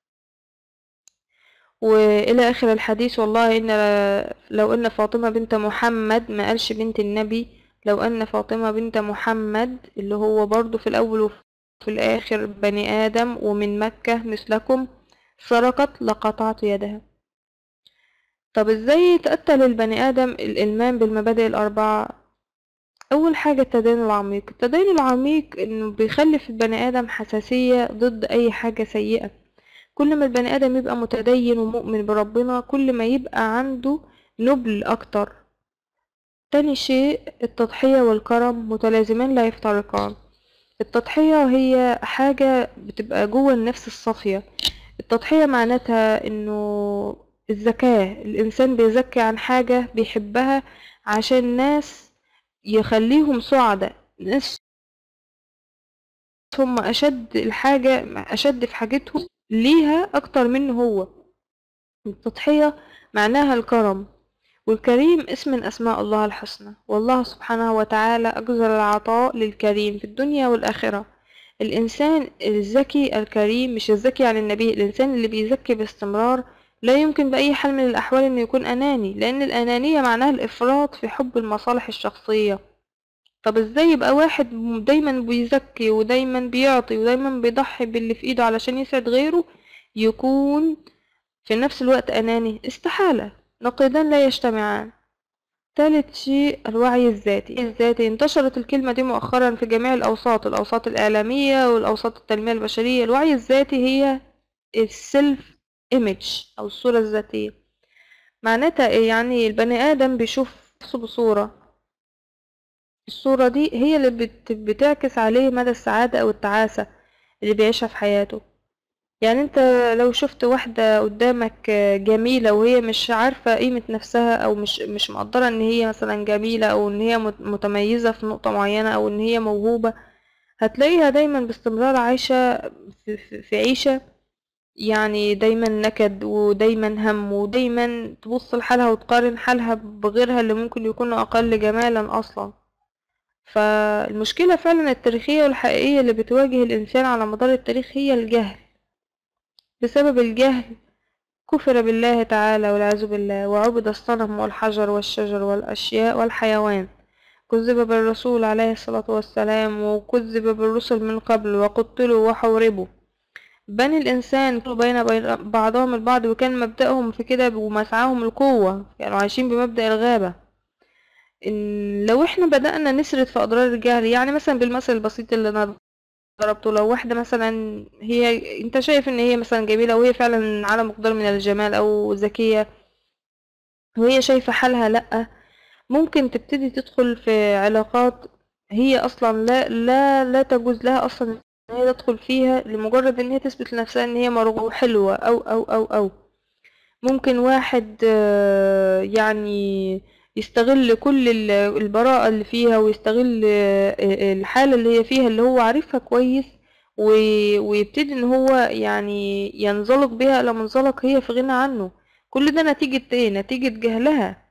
Speaker 2: وإلى آخر الحديث والله إن لو أن فاطمة بنت محمد ما قالش بنت النبي لو أن فاطمة بنت محمد اللي هو برضو في الأول وفي الآخر بني آدم ومن مكة مثلكم سرقت لقطعت يدها طب ازاي يتأتى للبني آدم الإلمام بالمبادئ الأربعة أول حاجة التدين العميق التدين العميق إنه بيخلي في البني آدم حساسية ضد أي حاجة سيئة كل ما البني آدم يبقى متدين ومؤمن بربنا كل ما يبقى عنده نبل أكتر تاني شيء التضحية والكرم متلازمان لا يفترقان التضحية هي حاجة بتبقى جوه النفس الصافية التضحية معناتها انه الزكاة الانسان بيزكي عن حاجة بيحبها عشان ناس يخليهم سعداء ناس هم اشد الحاجة اشد في حاجتهم ليها اكتر منه هو التضحية معناها الكرم والكريم اسم من اسماء الله الحسنى والله سبحانه وتعالى اجزل العطاء للكريم في الدنيا والاخرة الانسان الذكي الكريم مش الذكي عن النبي الانسان اللي بيزكي باستمرار لا يمكن بأي حال من الأحوال إنه يكون أناني لأن الأنانية معناها الإفراط في حب المصالح الشخصية طب ازاي يبقى واحد دايما بيزكي ودايما بيعطي ودايما بيضحي باللي في ايده علشان يسعد غيره يكون في نفس الوقت أناني استحالة نقيضان لا يجتمعان ثالث شيء الوعي الذاتي الذاتي انتشرت الكلمة دي مؤخرا في جميع الأوساط الأوساط الإعلامية والأوساط التنمية البشرية الوعي الذاتي هي السيلف ايمج او الصورة الذاتية معناتها ايه يعني البني ادم بيشوف نفسه بصورة الصورة دي هي اللي بت... بتعكس عليه مدى السعادة او التعاسة اللي بيعيشها في حياته يعني انت لو شفت واحدة قدامك جميلة وهي مش عارفة قيمة نفسها او مش مش مقدرة ان هي مثلا جميلة او ان هي مت- متميزة في نقطة معينة او ان هي موهوبة هتلاقيها دايما باستمرار عايشة في, في, في عيشة يعني دايما نكد ودايما هم ودايما تبص لحالها وتقارن حالها بغيرها اللي ممكن يكونوا أقل جمالا أصلا فالمشكلة فعلا التاريخية والحقيقية اللي بتواجه الإنسان على مدار التاريخ هي الجهل بسبب الجهل كفر بالله تعالى والعياذ بالله وعبد الصنم والحجر والشجر والأشياء والحيوان كذب بالرسول عليه الصلاة والسلام وكذب بالرسل من قبل وقتلوا وحوربوا بني الإنسان كانوا بين بين بعضهم البعض وكان مبدأهم في كده ومسعاهم القوة كانوا عايشين بمبدأ الغابة إن لو احنا بدأنا نسرد في أضرار الجهل يعني مثلا بالمثل البسيط اللي أنا ضربته لو واحدة مثلا هي انت شايف ان هي مثلا جميلة وهي فعلا على مقدار من الجمال او ذكية وهي شايفة حالها لأ ممكن تبتدي تدخل في علاقات هي اصلا لا لا لا تجوز لها اصلا ان هي تدخل فيها لمجرد ان هي تثبت لنفسها ان هي مرغوبة وحلوة او او او او ممكن واحد آه، يعني يستغل كل ال- البراءة اللي فيها ويستغل آه، الحالة اللي هي فيها اللي هو عارفها كويس و- ويبتدي ان هو يعني ينزلق بها الى منزلق هي في غنى عنه كل ده نتيجة ايه نتيجة جهلها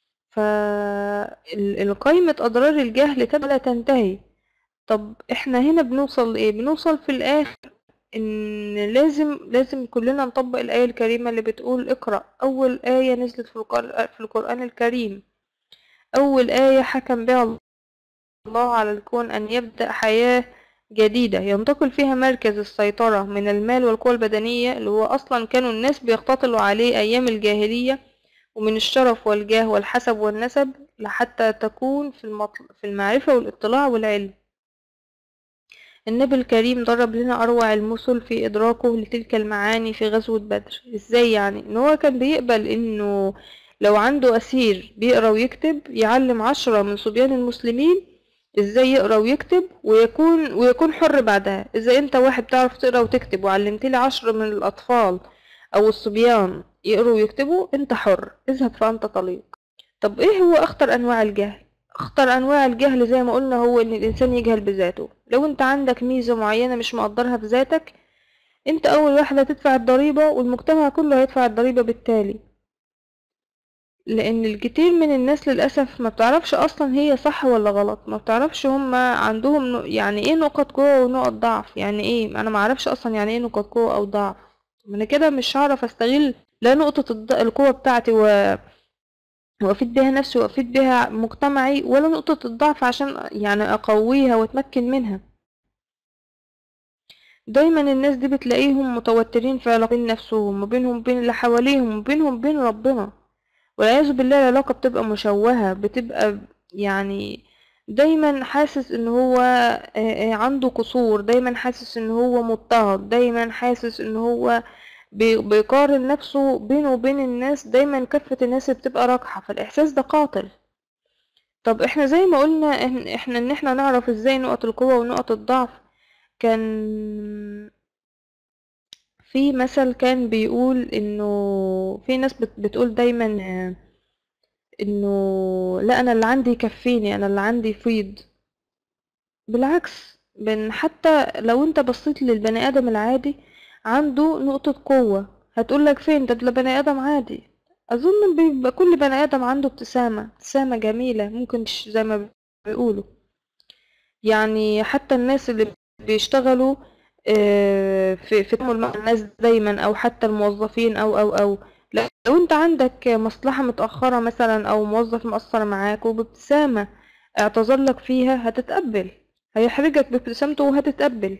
Speaker 2: فالقايمة أضرار الجهل تبقى لا تنتهي طب احنا هنا بنوصل لإيه بنوصل في الآخر إن لازم لازم كلنا نطبق الآية الكريمة اللي بتقول اقرأ أول آية نزلت في القرآن, في القرآن الكريم أول آية حكم بها الله على الكون أن يبدأ حياة جديدة ينتقل فيها مركز السيطرة من المال والقوة البدنية اللي هو أصلا كانوا الناس بيقتطلوا عليه أيام الجاهلية ومن الشرف والجاه والحسب والنسب لحتى تكون في, المطل... في المعرفة والاطلاع والعلم النبي الكريم ضرب لنا أروع المثل في إدراكه لتلك المعاني في غزوة بدر إزاي يعني إن هو كان بيقبل إنه لو عنده أسير بيقرأ ويكتب يعلم عشرة من صبيان المسلمين إزاي يقرأ ويكتب ويكون ويكون حر بعدها إذا أنت واحد بتعرف تقرأ وتكتب وعلمت لي عشرة من الأطفال أو الصبيان يقروا ويكتبوا أنت حر اذهب فأنت طليق طب إيه هو أخطر أنواع الجهل أخطر أنواع الجهل زي ما قلنا هو إن الإنسان يجهل بذاته لو أنت عندك ميزة معينة مش مقدرها في ذاتك أنت أول واحد هتدفع الضريبة والمجتمع كله هيدفع الضريبة بالتالي لأن الكتير من الناس للأسف ما بتعرفش أصلا هي صح ولا غلط ما بتعرفش هما عندهم نق- يعني إيه نقط قوة ونقط ضعف يعني إيه أنا ما أعرفش أصلا يعني إيه نقط قوة أو ضعف ما أنا كده مش هعرف أستغل لا نقطة الض- القوة بتاعتي و... وأفيد بيها نفسي وأفيد بيها مجتمعي ولا نقطة الضعف عشان يعني أقويها وأتمكن منها دايما الناس دي بتلاقيهم متوترين في علاقة بين نفسهم وبينهم وبين اللي حواليهم وبينهم وبين ربنا والعياذ بالله العلاقة بتبقى مشوهة بتبقى يعني دايما حاسس ان هو آه، آه، عنده قصور دايما حاسس ان هو مضطهد دايما حاسس ان هو بي- بيقارن نفسه بينه وبين الناس دايما كفة الناس بتبقى راجحة فالإحساس ده قاتل طب احنا زي ما قلنا إن- احنا ان احنا نعرف ازاي نقط القوة ونقط الضعف كان في مثل كان بيقول انه في ناس بت- بتقول دايما آه، انه لا انا اللي عندي يكفيني انا اللي عندي يفيض بالعكس بن حتى لو انت بصيت للبني ادم العادي عنده نقطة قوة هتقولك فين ده ده بني ادم عادي اظن بيبقى كل بني ادم عنده ابتسامة ابتسامة جميلة ممكن مش زي ما بيقولوا يعني حتى الناس اللي بيشتغلوا آه، في في التعامل مع الناس دايما او حتى الموظفين او او او لا- لو انت عندك مصلحة متأخرة مثلا او موظف مقصر معاك وبابتسامة اعتذر لك فيها هتتقبل هيحرجك بابتسامته وهتتقبل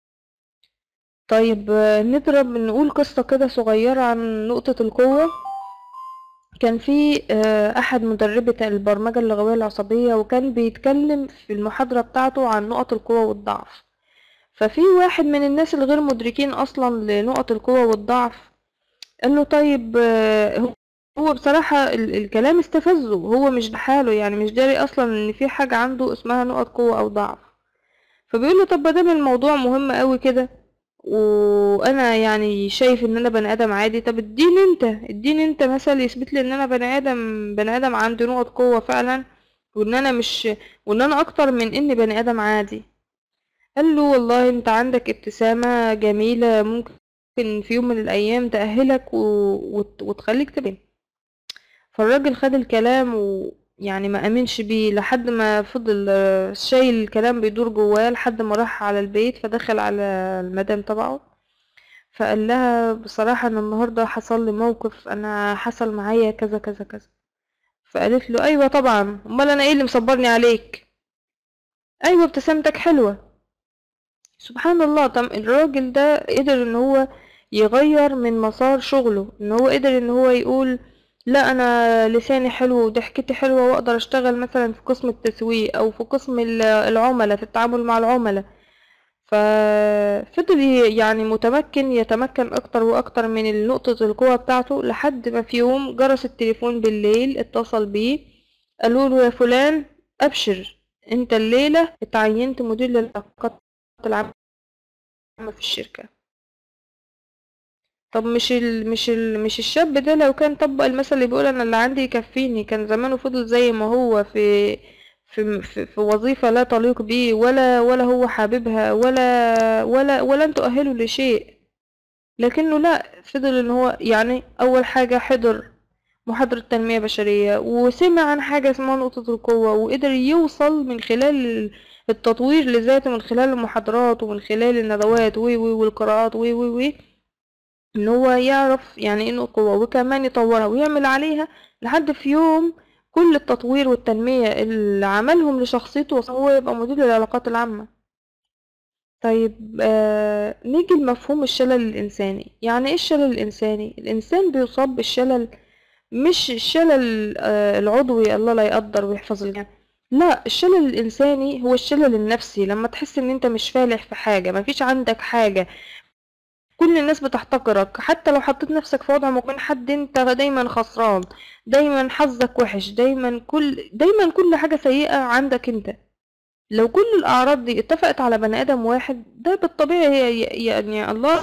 Speaker 2: طيب آه، نضرب نقول قصة كده صغيرة عن نقطة القوة كان في آه، أحد مدربة البرمجة اللغوية العصبية وكان بيتكلم في المحاضرة بتاعته عن نقط القوة والضعف ففي واحد من الناس الغير مدركين أصلا لنقط القوة والضعف قال له طيب آه، هو هو بصراحة ال- الكلام استفزه هو مش بحاله يعني مش داري أصلا إن في حاجة عنده اسمها نقط قوة أو ضعف فبيقول له طب ما دام الموضوع مهم قوي كده وانا يعني شايف ان انا بني ادم عادي طب اديني انت اديني انت مثل يثبت لي ان انا بني ادم بني ادم عندي نقط قوة فعلا وان انا مش وان انا اكتر من اني بني ادم عادي قال له والله انت عندك ابتسامة جميلة ممكن في يوم من الأيام تأهلك و... وت... وتخليك تبين فالراجل خد الكلام ويعني ما أمنش بيه لحد ما فضل آه، شايل الكلام بيدور جواه لحد ما راح على البيت فدخل على المدام تبعه فقال لها بصراحة أنا النهاردة حصل لي موقف أنا حصل معايا كذا كذا كذا فقالت له أيوة طبعا أمال أنا إيه اللي مصبرني عليك أيوة ابتسامتك حلوة سبحان الله طب الراجل ده قدر ان هو يغير من مسار شغله ان هو قدر ان هو يقول لا انا لساني حلو وضحكتي حلوة واقدر اشتغل مثلا في قسم التسويق او في قسم ال- العملاء في التعامل مع العملاء ففضل ي- يعني متمكن يتمكن اكتر واكتر من نقطة القوة بتاعته لحد ما في يوم جرس التليفون بالليل اتصل بيه قالوا له يا فلان ابشر انت الليلة اتعينت مدير للعلاقات العامة في الشركة طب مش ال... مش ال... مش الشاب ده لو كان طبق المثل اللي بيقول انا اللي عندي يكفيني كان زمانه فضل زي ما هو في في في, في وظيفة لا تليق بيه ولا ولا هو حاببها ولا ولا ولا انتوا تؤهلوا لشيء لكنه لا فضل ان هو يعني اول حاجة حضر محاضرة تنمية بشرية وسمع عن حاجة اسمها نقطة القوة وقدر يوصل من خلال التطوير لذاته من خلال المحاضرات ومن خلال الندوات وي وي والقراءات وي وي وي ان هو يعرف يعني ايه نقطة قوة وكمان يطورها ويعمل عليها لحد في يوم كل التطوير والتنمية اللي عملهم لشخصيته وصل هو يبقى مدير العلاقات العامة طيب آه نيجي لمفهوم الشلل الإنساني يعني ايه الشلل الإنساني الإنسان بيصاب بالشلل مش الشلل آه العضوي الله لا يقدر ويحفظ الجنة لا الشلل الإنساني هو الشلل النفسي لما تحس ان انت مش فالح في حاجة مفيش عندك حاجة كل الناس بتحتقرك حتى لو حطيت نفسك في وضع ممكن حد انت دايما خسران دايما حظك وحش دايما كل دايما كل حاجة سيئة عندك انت لو كل الأعراض دي اتفقت على بني آدم واحد ده بالطبيعي هي يعني الله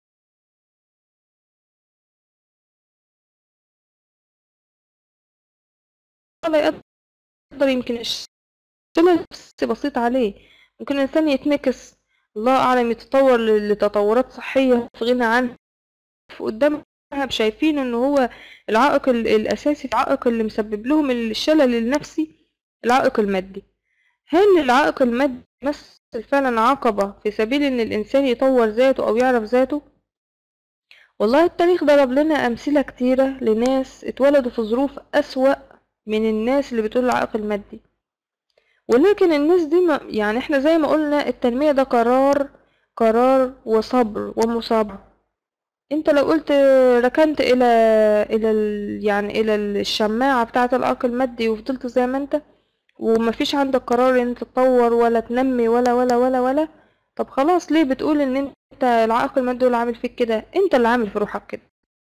Speaker 2: لا يقدر يمكن الشلل النفسي بسيط عليه ممكن الإنسان يتنكس الله أعلم يتطور ل- لتطورات صحية في غنى عنها في قدامها شايفين ان هو العائق ال- الأساسي العائق اللي مسبب لهم الشلل النفسي العائق المادي هل العائق المادي يمثل فعلا عقبة في سبيل ان الإنسان يطور ذاته أو يعرف ذاته والله التاريخ ضرب لنا أمثلة كتيرة لناس اتولدوا في ظروف أسوأ من الناس اللي بتقول العائق المادي ولكن الناس دي ما يعني احنا زي ما قلنا التنمية ده قرار قرار وصبر ومصابرة انت لو قلت ركنت الى الى ال يعني الى الشماعة بتاعة العائق المادي وفضلت زي ما انت ومفيش عندك قرار ان انت تطور ولا تنمي ولا ولا ولا ولا طب خلاص ليه بتقول ان انت العائق المادي هو اللي عامل فيك كده انت اللي عامل في روحك كده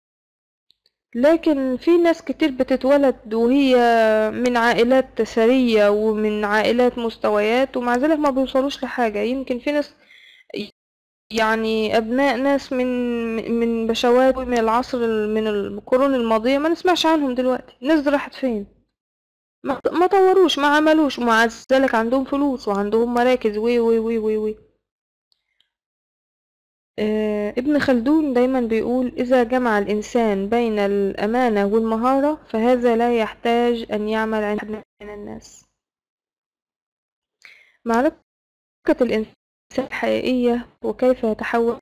Speaker 2: لكن في ناس كتير بتتولد وهي من عائلات ثرية ومن عائلات مستويات ومع ذلك ما بيوصلوش لحاجة يمكن في ناس يعني أبناء ناس من من بشوات من العصر ال- من القرون الماضية ما نسمعش عنهم دلوقتي الناس دي راحت فين ما ما طوروش ما عملوش ومع ذلك عندهم فلوس وعندهم مراكز وي وي وي وي وي آه، ابن خلدون دايما بيقول إذا جمع الإنسان بين الأمانة والمهارة فهذا لا يحتاج أن يعمل عند أحد من الناس معركة الإنسان الحقيقية وكيف يتحول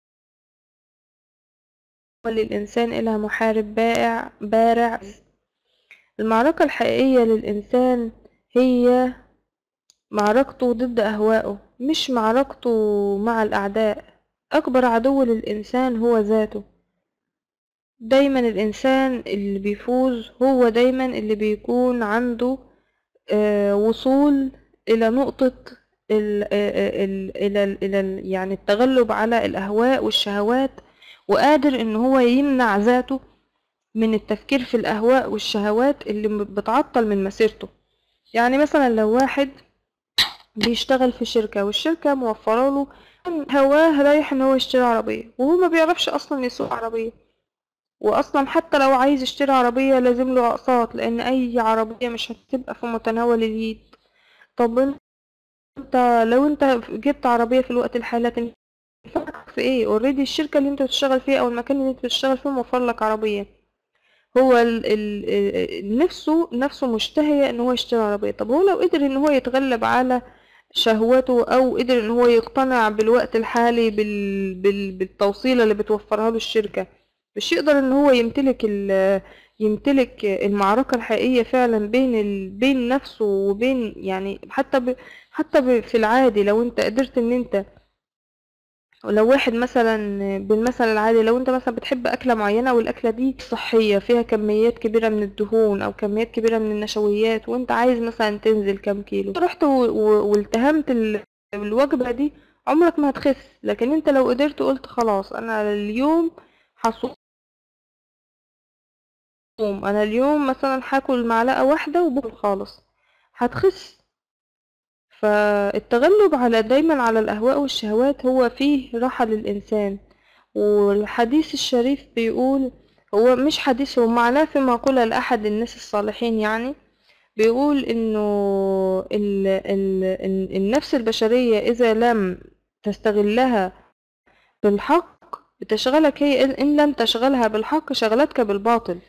Speaker 2: الإنسان إلى محارب بائع بارع المعركة الحقيقية للإنسان هي معركته ضد أهوائه مش معركته مع الأعداء أكبر عدو للإنسان هو ذاته دايما الإنسان اللي بيفوز هو دايما اللي بيكون عنده آه، وصول إلى نقطة ال آه، ال إلى ال إلى ال يعني التغلب على الأهواء والشهوات وقادر إن هو يمنع ذاته من التفكير في الأهواء والشهوات اللي م- بتعطل من مسيرته يعني مثلا لو واحد بيشتغل في شركة والشركة موفرة له هواه رايح ان هو يشتري عربية وهو ما بيعرفش اصلا يسوق عربية واصلا حتى لو عايز يشتري عربية لازم له اقساط لان اي عربية مش هتبقى في متناول اليد طب انت لو انت جبت عربية في الوقت الحالي هتنفعك في في ايه اوريدي الشركة اللي انت بتشتغل فيها او المكان اللي انت بتشتغل فيه موفر لك عربية هو ال ال ال- نفسه نفسه مشتهية ان هو يشتري عربية طب هو لو قدر ان هو يتغلب على شهوته او قدر ان هو يقتنع بالوقت الحالي بال بال بالتوصيلة اللي بتوفرها له الشركة مش يقدر ان هو يمتلك ال يمتلك المعركة الحقيقية فعلا بين ال بين نفسه وبين يعني حتى ب حتى ب في العادي لو انت قدرت ان انت ولو واحد مثلا بالمثل العادي لو انت مثلا بتحب اكله معينه والاكله دي صحيه فيها كميات كبيره من الدهون او كميات كبيره من النشويات وانت عايز مثلا تنزل كام كيلو رحت و- و- والتهمت ال- الوجبه دي عمرك ما هتخس لكن انت لو قدرت قلت خلاص انا اليوم هصوم انا اليوم مثلا هاكل معلقه واحده وبكل خالص هتخس فالتغلب على دايما على الأهواء والشهوات هو فيه راحة للإنسان والحديث الشريف بيقول هو مش حديث هو معناه في مقولة لأحد الناس الصالحين يعني بيقول إنه ال ال ال- النفس البشرية إذا لم تستغلها بالحق بتشغلك هي إن- إن لم تشغلها بالحق شغلتك بالباطل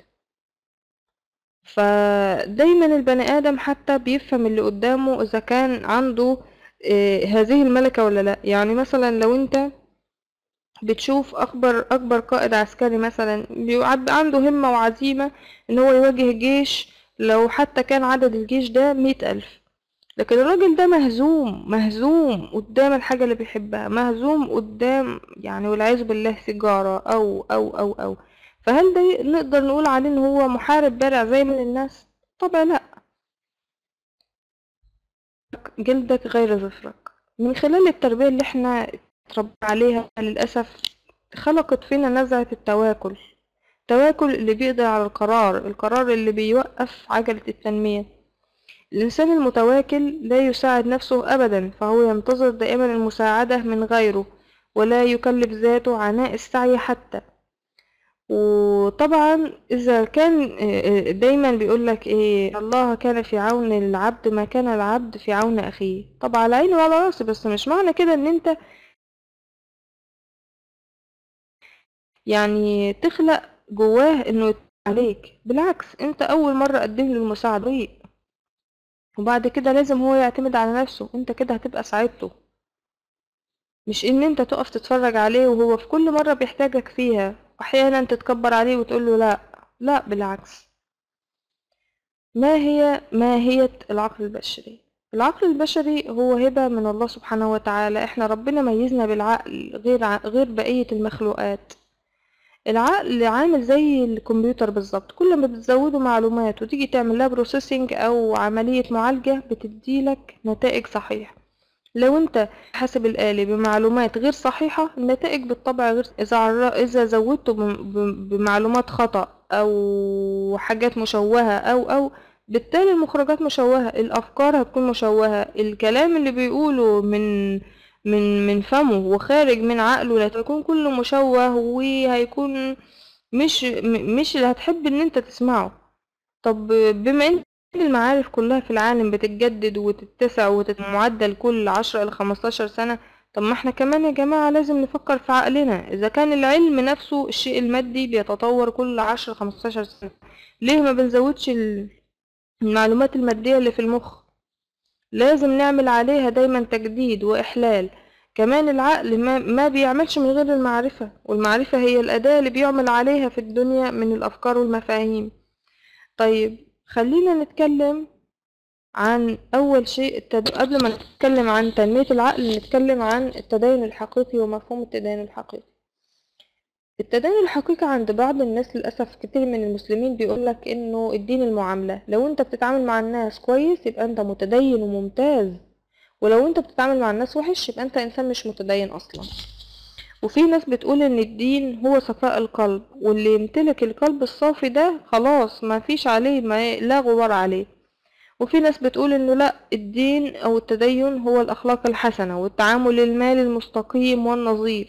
Speaker 2: فدايما البني آدم حتى بيفهم اللي قدامه إذا كان عنده آه، هذه الملكة ولا لأ يعني مثلا لو أنت بتشوف أكبر أكبر قائد عسكري مثلا بيبقى عنده همة وعزيمة إن هو يواجه جيش لو حتى كان عدد الجيش ده مئة ألف لكن الراجل ده مهزوم مهزوم قدام الحاجة اللي بيحبها مهزوم قدام يعني والعياذ بالله سيجارة أو أو أو أو فهل ده نقدر نقول عليه إن هو محارب بارع زي من الناس؟ طبعا لأ جلدك غير ظفرك من خلال التربية اللي احنا اتربى عليها للأسف خلقت فينا نزعة التواكل التواكل اللي بيقضي على القرار القرار اللي بيوقف عجلة التنمية الإنسان المتواكل لا يساعد نفسه أبدا فهو ينتظر دائما المساعدة من غيره ولا يكلف ذاته عناء السعي حتى وطبعا إذا كان آه، آه، دايما بيقولك إيه الله كان في عون العبد ما كان العبد في عون أخيه طبعا على عيني وعلى راسي بس مش معنى كده إن أنت يعني تخلق جواه إنه يت- عليك بالعكس أنت أول مرة قدم له المساعدة طريق. وبعد كده لازم هو يعتمد على نفسه أنت كده هتبقى ساعدته مش ان انت تقف تتفرج عليه وهو في كل مرة بيحتاجك فيها واحيانا تتكبر عليه وتقوله لا لا بالعكس ما هي ماهية العقل البشري العقل البشري هو هبة من الله سبحانه وتعالى احنا ربنا ميزنا بالعقل غير ع- غير بقية المخلوقات العقل عامل زي الكمبيوتر بالظبط كل ما بتزوده معلومات وتيجي تعمل لها بروسيسنج او عملية معالجة بتديلك نتائج صحيحة لو انت حاسب الآلي بمعلومات غير صحيحة النتائج بالطبع غير إذا عر... إذا زودته بم- بم- بمعلومات خطأ أو حاجات مشوهة أو أو بالتالي المخرجات مشوهة الأفكار هتكون مشوهة الكلام اللي بيقوله من من من فمه وخارج من عقله هيكون كله مشوه وهيكون مش م- مش اللي هتحب ان انت تسمعه طب بما ان المعارف كلها في العالم بتتجدد وتتسع وتتمعدل كل عشرة إلى خمستاشر سنة طب ما احنا كمان يا جماعة لازم نفكر في عقلنا إذا كان العلم نفسه الشيء المادي بيتطور كل عشرة خمستاشر سنة ليه ما بنزودش ال- المعلومات المادية اللي في المخ لازم نعمل عليها دايما تجديد وإحلال كمان العقل ما, ما بيعملش من غير المعرفة والمعرفة هي الأداة اللي بيعمل عليها في الدنيا من الأفكار والمفاهيم طيب خلينا نتكلم عن أول شيء التد... قبل ما نتكلم عن تنمية العقل نتكلم عن التدين الحقيقي ومفهوم التدين الحقيقي التدين الحقيقي عند بعض الناس للأسف كتير من المسلمين بيقولك إنه الدين المعاملة لو أنت بتتعامل مع الناس كويس يبقى أنت متدين وممتاز ولو أنت بتتعامل مع الناس وحش يبقى أنت إنسان مش متدين أصلا وفي ناس بتقول ان الدين هو صفاء القلب واللي يمتلك القلب الصافي ده خلاص ما فيش عليه ما لا غبار عليه وفي ناس بتقول انه لا الدين او التدين هو الاخلاق الحسنة والتعامل المالي المستقيم والنظيف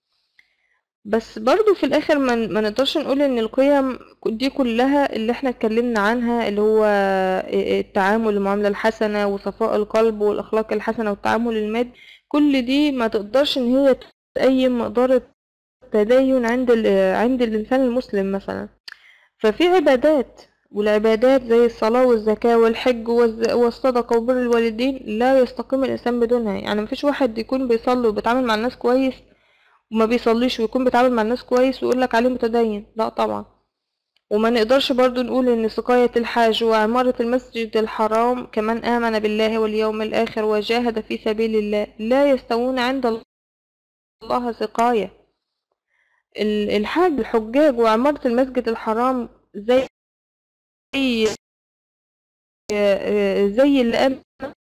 Speaker 2: بس برضو في الاخر ما ما نقدرش نقول ان القيم دي كلها اللي احنا اتكلمنا عنها اللي هو التعامل المعاملة الحسنة وصفاء القلب والاخلاق الحسنة والتعامل المادي كل دي ما تقدرش ان هي أي مقدار التدين عند ال- عند الإنسان المسلم مثلا ففي عبادات والعبادات زي الصلاة والزكاة والحج والز- والصدقة وبر الوالدين لا يستقيم الإنسان بدونها يعني مفيش واحد يكون بيصلي وبيتعامل مع الناس كويس وما بيصليش ويكون بيتعامل مع الناس كويس ويقول لك عليه متدين لا طبعا وما نقدرش برضو نقول ان سقاية الحاج وعمارة المسجد الحرام كمان آمن بالله واليوم الآخر وجاهد في سبيل الله لا يستوون عند الله سقاية ال- الحاج الحجاج وعمارة المسجد الحرام زي زي اللي آمن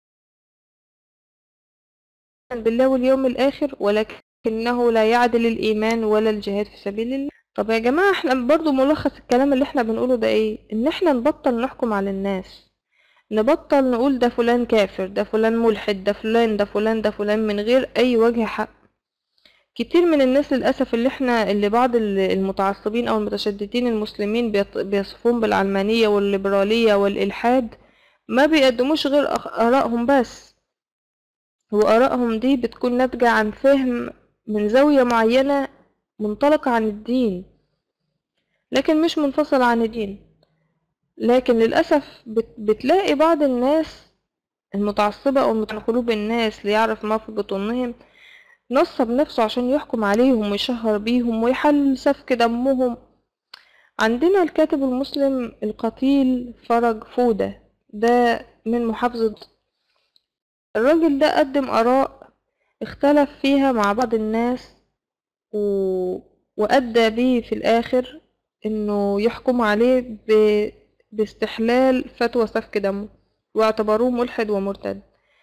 Speaker 2: بالله واليوم الآخر ولكنه لا يعدل الإيمان ولا الجهاد في سبيل الله طب يا جماعة احنا برضو ملخص الكلام اللي احنا بنقوله ده ايه ان احنا نبطل نحكم على الناس نبطل نقول ده فلان كافر ده فلان ملحد ده فلان ده فلان ده فلان من غير اي وجه حق كتير من الناس للأسف اللي احنا اللي بعض ال- المتعصبين أو المتشددين المسلمين بيط- بيصفون بالعلمانية والليبرالية والإلحاد ما بيقدموش غير أخ- آرائهم بس وآرائهم دي بتكون ناتجة عن فهم من زاوية معينة منطلقة عن الدين لكن مش منفصلة عن الدين لكن للأسف بت- بتلاقي بعض الناس المتعصبة أو من قلوب الناس ليعرف ما في بطونهم نصب نفسه عشان يحكم عليهم ويشهر بيهم ويحلل سفك دمهم عندنا الكاتب المسلم القتيل فرج فودة ده من محافظة الراجل ده قدم آراء اختلف فيها مع بعض الناس و... وأدى بيه في الآخر إنه يحكم عليه ب... باستحلال فتوى سفك دمه واعتبروه ملحد ومرتد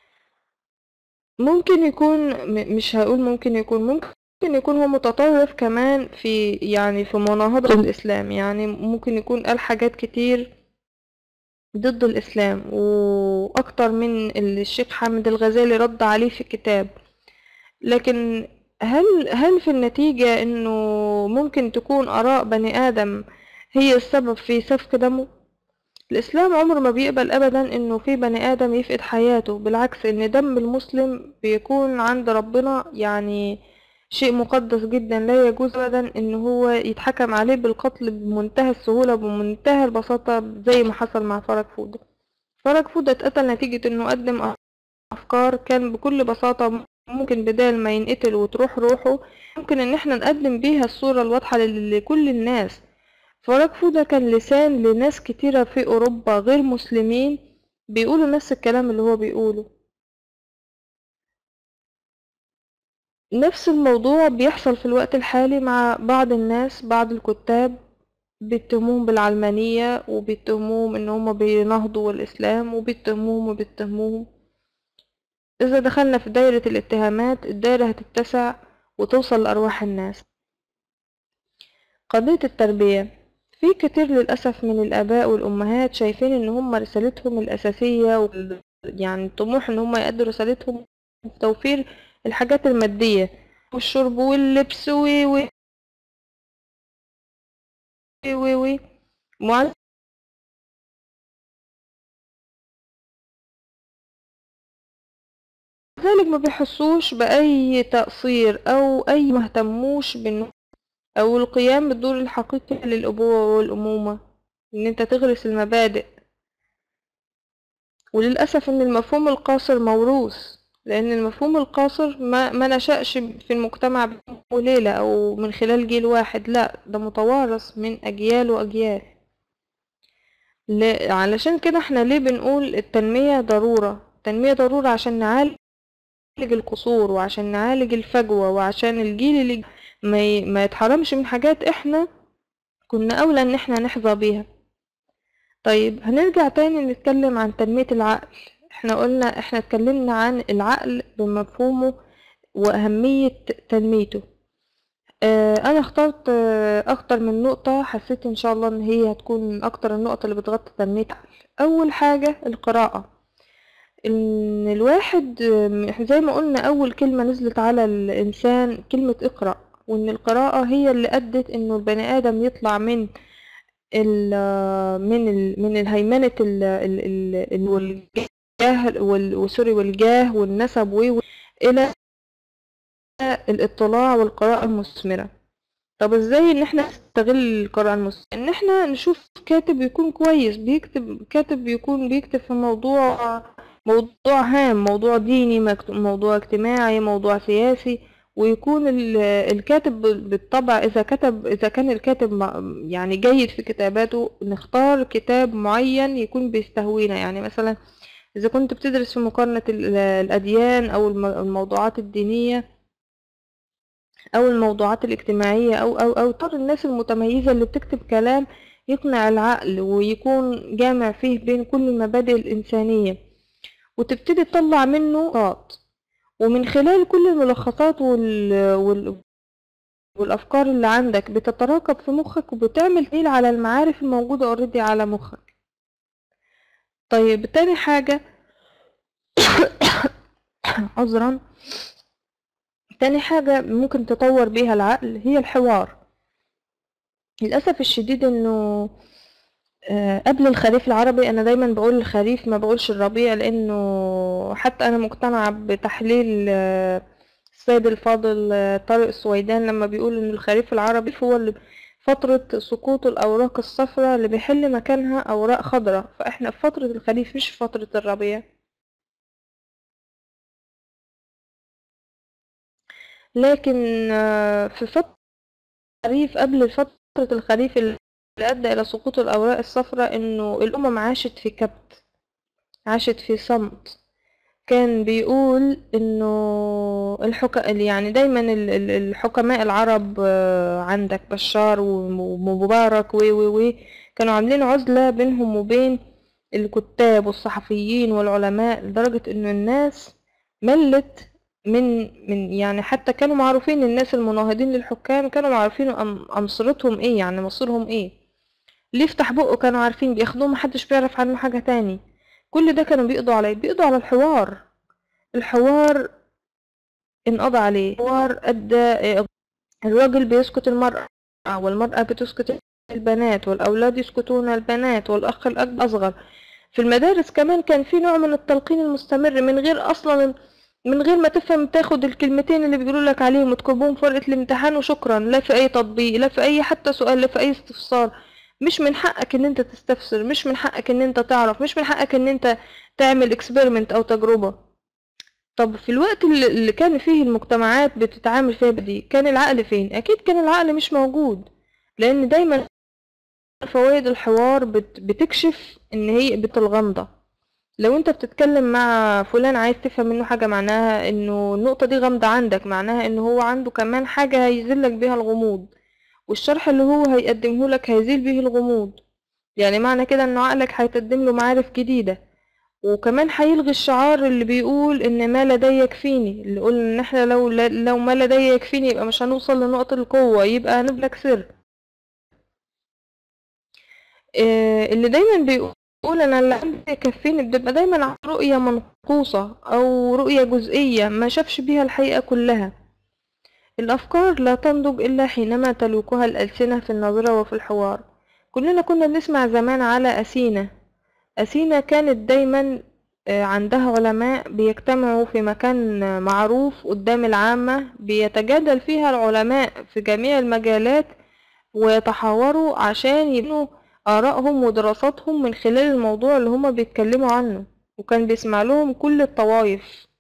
Speaker 2: ممكن يكون م- مش هقول ممكن يكون ممكن يكون هو متطرف كمان في يعني في مناهضة الإسلام يعني ممكن يكون قال حاجات كتير ضد الإسلام وأكتر من اللي الشيخ حامد الغزالي رد عليه في الكتاب لكن هل هل في النتيجة إنه ممكن تكون آراء بني آدم هي السبب في سفك دمه؟ الإسلام عمره ما بيقبل أبدا إنه في بني آدم يفقد حياته بالعكس إن دم المسلم بيكون عند ربنا يعني شيء مقدس جدا لا يجوز أبدا إن هو يتحكم عليه بالقتل بمنتهى السهولة بمنتهى البساطة زي ما حصل مع فرج فودة فرج فودة اتقتل نتيجة إنه قدم أفكار كان بكل بساطة ممكن بدال ما ينقتل وتروح روحه ممكن إن احنا نقدم بيها الصورة الواضحة لل- لكل الناس فرج فودة كان لسان لناس كتيرة في أوروبا غير مسلمين بيقولوا نفس الكلام اللي هو بيقوله نفس الموضوع بيحصل في الوقت الحالي مع بعض الناس بعض الكتاب بيتهموهم بالعلمانية وبيتهموهم ان هما بينهضوا الإسلام وبيتهموهم وبيتهموهم إذا دخلنا في دايرة الاتهامات الدايرة هتتسع وتوصل لأرواح الناس قضية التربية في كتير للأسف من الآباء والأمهات شايفين إن هم رسالتهم الأساسية وال- يعني طموح إن هم يأدوا رسالتهم في توفير الحاجات المادية والشرب واللبس و و و و مع ذلك ما بيحسوش بأي تقصير أو أي مهتموش بإنه أو القيام بالدور الحقيقي للأبوة والأمومة إن أنت تغرس المبادئ وللأسف إن المفهوم القاصر موروث لأن المفهوم القاصر ما, ما نشأش في المجتمع بيوم وليلة أو من خلال جيل واحد لا ده متوارث من أجيال وأجيال ل- علشان كده احنا ليه بنقول التنمية ضرورة التنمية ضرورة عشان نعالج القصور وعشان نعالج الفجوة وعشان الجيل اللي ما, ي... ما يتحرمش من حاجات احنا كنا أولى إن احنا نحظى بيها طيب هنرجع تاني نتكلم عن تنمية العقل احنا قلنا احنا اتكلمنا عن العقل بمفهومه وأهمية تنميته اه انا اخترت اه اكتر من نقطة حسيت ان شاء الله ان هي هتكون اكتر النقط اللي بتغطي تنمية العقل اول حاجة القراءة ان الواحد اه زي ما قلنا اول كلمة نزلت على الانسان كلمة اقرأ وان القراءة هي اللي ادت انه البني ادم يطلع من ال من ال من الهيمنة ال ال ال ال والجاه وال- وسوري والجاه والنسب و الى الاطلاع والقراءة المثمرة طب ازاي ان احنا نستغل القراءة المثمرة ان احنا نشوف كاتب يكون كويس بيكتب كاتب يكون بيكتب في موضوع موضوع هام موضوع ديني مكت- موضوع اجتماعي موضوع سياسي ويكون ال- الكاتب بالطبع اذا كتب اذا كان الكاتب م- يعني جيد في كتاباته نختار كتاب معين يكون بيستهوينا يعني مثلا اذا كنت بتدرس في مقارنة ال- الاديان او الم- الموضوعات الدينية او الموضوعات الاجتماعية او او او ترى الناس المتميزة اللي بتكتب كلام يقنع العقل ويكون جامع فيه بين كل المبادئ الإنسانية وتبتدي تطلع منه نقاط ومن خلال كل الملخصات وال... وال... والأفكار اللي عندك بتتراكب في مخك وبتعمل تحليل على المعارف الموجودة اوريدي على مخك طيب تاني حاجة عذرا تاني حاجة ممكن تطور بيها العقل هي الحوار للأسف الشديد انه آه، قبل الخريف العربي انا دايما بقول الخريف ما بقولش الربيع لانه حتى انا مقتنعة بتحليل آه، السيد الفاضل آه، طارق السويدان لما بيقول ان الخريف العربي هو اللي فترة سقوط الأوراق الصفراء اللي بيحل مكانها أوراق خضراء فإحنا في فترة الخريف مش في فترة الربيع لكن آه، في فترة الخريف قبل فترة الخريف اللي أدى إلى سقوط الأوراق الصفراء إنه الأمم عاشت في كبت عاشت في صمت كان بيقول إنه الحك... يعني دايما ال- ال- الحكماء العرب آه، عندك بشار ومبارك و و و كانوا عاملين عزلة بينهم وبين الكتاب والصحفيين والعلماء لدرجة إنه الناس ملت من من يعني حتى كانوا معروفين الناس المناهضين للحكام كانوا معروفين أم- أمصرتهم إيه يعني مصيرهم إيه اللي يفتح بقه كانوا عارفين بياخدوه محدش بيعرف عنه حاجة تاني كل ده كانوا بيقضوا عليه بيقضوا على الحوار الحوار انقضى عليه الحوار أدى الراجل بيسكت المرأة والمرأة بتسكت البنات والأولاد يسكتون البنات والأخ الأكبر أصغر في المدارس كمان كان في نوع من التلقين المستمر من غير أصلا من غير ما تفهم تاخد الكلمتين اللي بيقولوا لك عليهم وتكتبهم في ورقة الامتحان وشكرا لا في أي تطبيق لا في أي حتى سؤال لا في أي استفسار مش من حقك ان انت تستفسر مش من حقك ان انت تعرف مش من حقك ان انت تعمل اكسبيرمنت او تجربة طب في الوقت اللي اللي كان فيه المجتمعات بتتعامل فيها دي كان العقل فين اكيد كان العقل مش موجود لان دايما فوائد الحوار بت بتكشف ان هي بتالغامضة لو انت بتتكلم مع فلان عايز تفهم منه حاجة معناها انه النقطة دي غامضة عندك معناها انه هو عنده كمان حاجة هيزلك بيها الغموض والشرح اللي هو هيقدمه لك هيزيل به الغموض يعني معنى كده انه عقلك هيقدم له معارف جديدة وكمان هيلغي الشعار اللي بيقول ان ما لدي يكفيني اللي يقول ان احنا لو لو ما لدي يكفيني يبقى مش هنوصل لنقطة القوة يبقى هنبلك سر آه، اللي دايما بيقول انا اللي عندي يكفيني بتبقى دايما عنده رؤية منقوصة او رؤية جزئية ما شافش بيها الحقيقة كلها الأفكار لا تنضج إلا حينما تلوكها الألسنة في النظرة وفي الحوار كلنا كنا بنسمع زمان على أسينة أسينة كانت دايما آه، عندها علماء بيجتمعوا في مكان آه، معروف قدام العامة بيتجادل فيها العلماء في جميع المجالات ويتحاوروا عشان يبنوا آرائهم ودراساتهم من خلال الموضوع اللي هما بيتكلموا عنه وكان بيسمع لهم كل الطوائف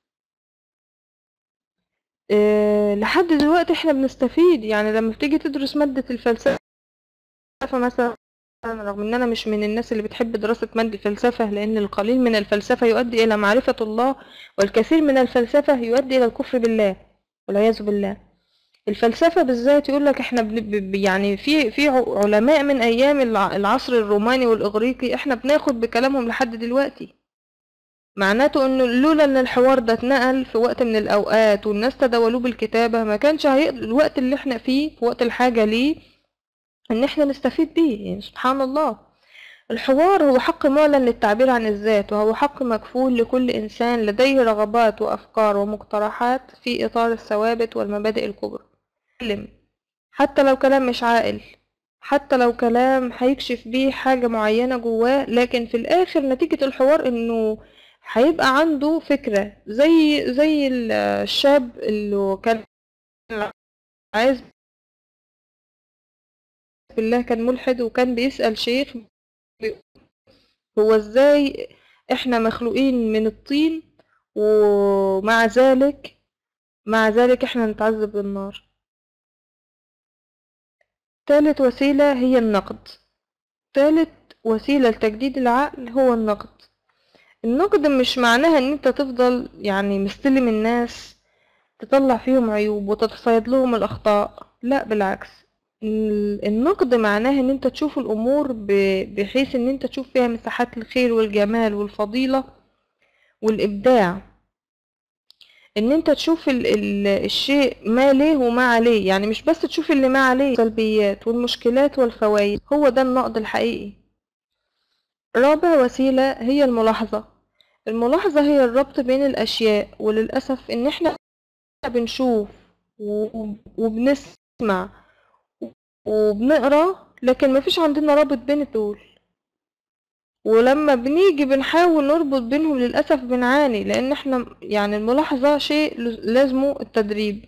Speaker 2: أه لحد دلوقتي احنا بنستفيد يعني لما بتيجي تدرس مادة الفلسفة مثلا رغم ان انا مش من الناس اللي بتحب دراسة مادة الفلسفة لان القليل من الفلسفة يؤدي الى معرفة الله والكثير من الفلسفة يؤدي الى الكفر بالله والعياذ بالله الفلسفة بالذات يقول لك احنا بن- ب- ب- يعني في في ع- علماء من ايام الع- العصر الروماني والاغريقي احنا بناخد بكلامهم لحد دلوقتي معناته انه لولا ان الحوار ده اتنقل في وقت من الاوقات والناس تداولوه بالكتابة ما كانش هيقدر الوقت اللي احنا فيه في وقت الحاجة ليه ان احنا نستفيد بيه يعني سبحان الله الحوار هو حق معلن للتعبير عن الذات وهو حق مكفول لكل انسان لديه رغبات وافكار ومقترحات في اطار الثوابت والمبادئ الكبرى اتكلم حتى لو كلام مش عاقل حتى لو كلام هيكشف بيه حاجة معينة جواه لكن في الآخر نتيجة الحوار إنه هيبقى عنده فكرة زي زي ال- الشاب اللي كان العايز بالله كان ملحد وكان بيسأل شيخ بي- هو ازاي احنا مخلوقين من الطين ومع ذلك مع ذلك احنا نتعذب بالنار تالت وسيلة هي النقد تالت وسيلة لتجديد العقل هو النقد النقد مش معناها ان انت تفضل يعني مستلم الناس تطلع فيهم عيوب وتتصيد لهم الأخطاء لا بالعكس ال- النقد معناه ان انت تشوف الأمور ب- بحيث ان انت تشوف فيها مساحات الخير والجمال والفضيلة والإبداع ان انت تشوف ال ال الشيء ما ليه وما عليه يعني مش بس تشوف اللي ما عليه السلبيات والمشكلات والفوائد هو ده النقد الحقيقي رابع وسيلة هي الملاحظة الملاحظة هي الربط بين الأشياء وللأسف إن إحنا بنشوف و- وبنسمع وبنقرا لكن مفيش عندنا رابط بين دول ولما بنيجي بنحاول نربط بينهم للأسف بنعاني لأن احنا يعني الملاحظة شيء لازمه التدريب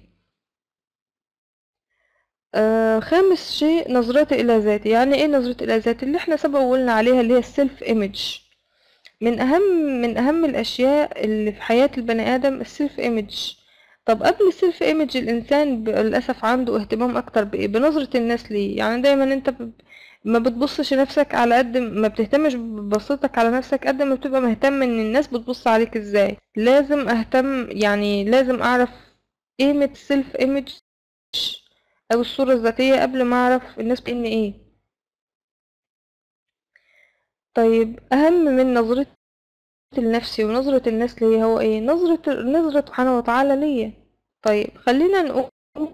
Speaker 2: آه خامس شيء نظرتي إلى ذاتي يعني ايه نظرتي إلى ذاتي اللي احنا سبق وقلنا عليها اللي هي السيلف ايمج من أهم من أهم الأشياء اللي في حياة البني آدم السيلف ايمج طب قبل السيلف ايمج الإنسان ب- للأسف عنده اهتمام أكتر بإيه بنظرة الناس ليه يعني دايما أنت ب... ما بتبصش نفسك على قد ما بتهتمش ببصتك على نفسك قد ما بتبقى مهتم ان الناس بتبص عليك ازاي لازم اهتم يعني لازم اعرف قيمة السيلف ايمج او الصورة الذاتية قبل ما اعرف الناس بان ايه طيب اهم من نظرتي لنفسي ونظرة الناس ليا هو ايه نظرة نظرة سبحانه وتعالى ليا طيب خلينا نقول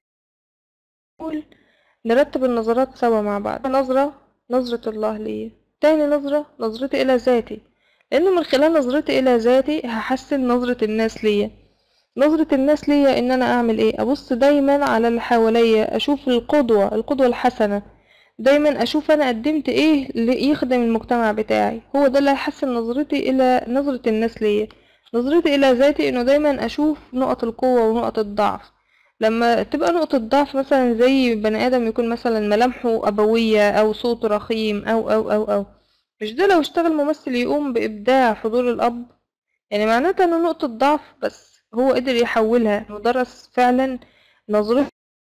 Speaker 2: نرتب النظرات سوا مع بعض نظرة نظرة الله ليا تاني نظرة نظرتي إلى ذاتي لأن من خلال نظرتي إلى ذاتي هحسن نظرة الناس ليا نظرة الناس ليا إن أنا أعمل إيه أبص دايما على اللي حواليا أشوف القدوة القدوة الحسنة دايما أشوف أنا قدمت إيه اللي يخدم المجتمع بتاعي هو ده اللي هيحسن نظرتي إلى نظرة الناس ليا نظرتي إلى ذاتي إنه دايما أشوف نقط القوة ونقط الضعف لما تبقى نقطة ضعف مثلا زي بني آدم يكون مثلا ملامحه أبوية أو صوته رخيم أو أو أو أو مش ده لو اشتغل ممثل يقوم بإبداع في دور الأب يعني معناتها إنه نقطة ضعف بس هو قدر يحولها إنه درس فعلا نظرته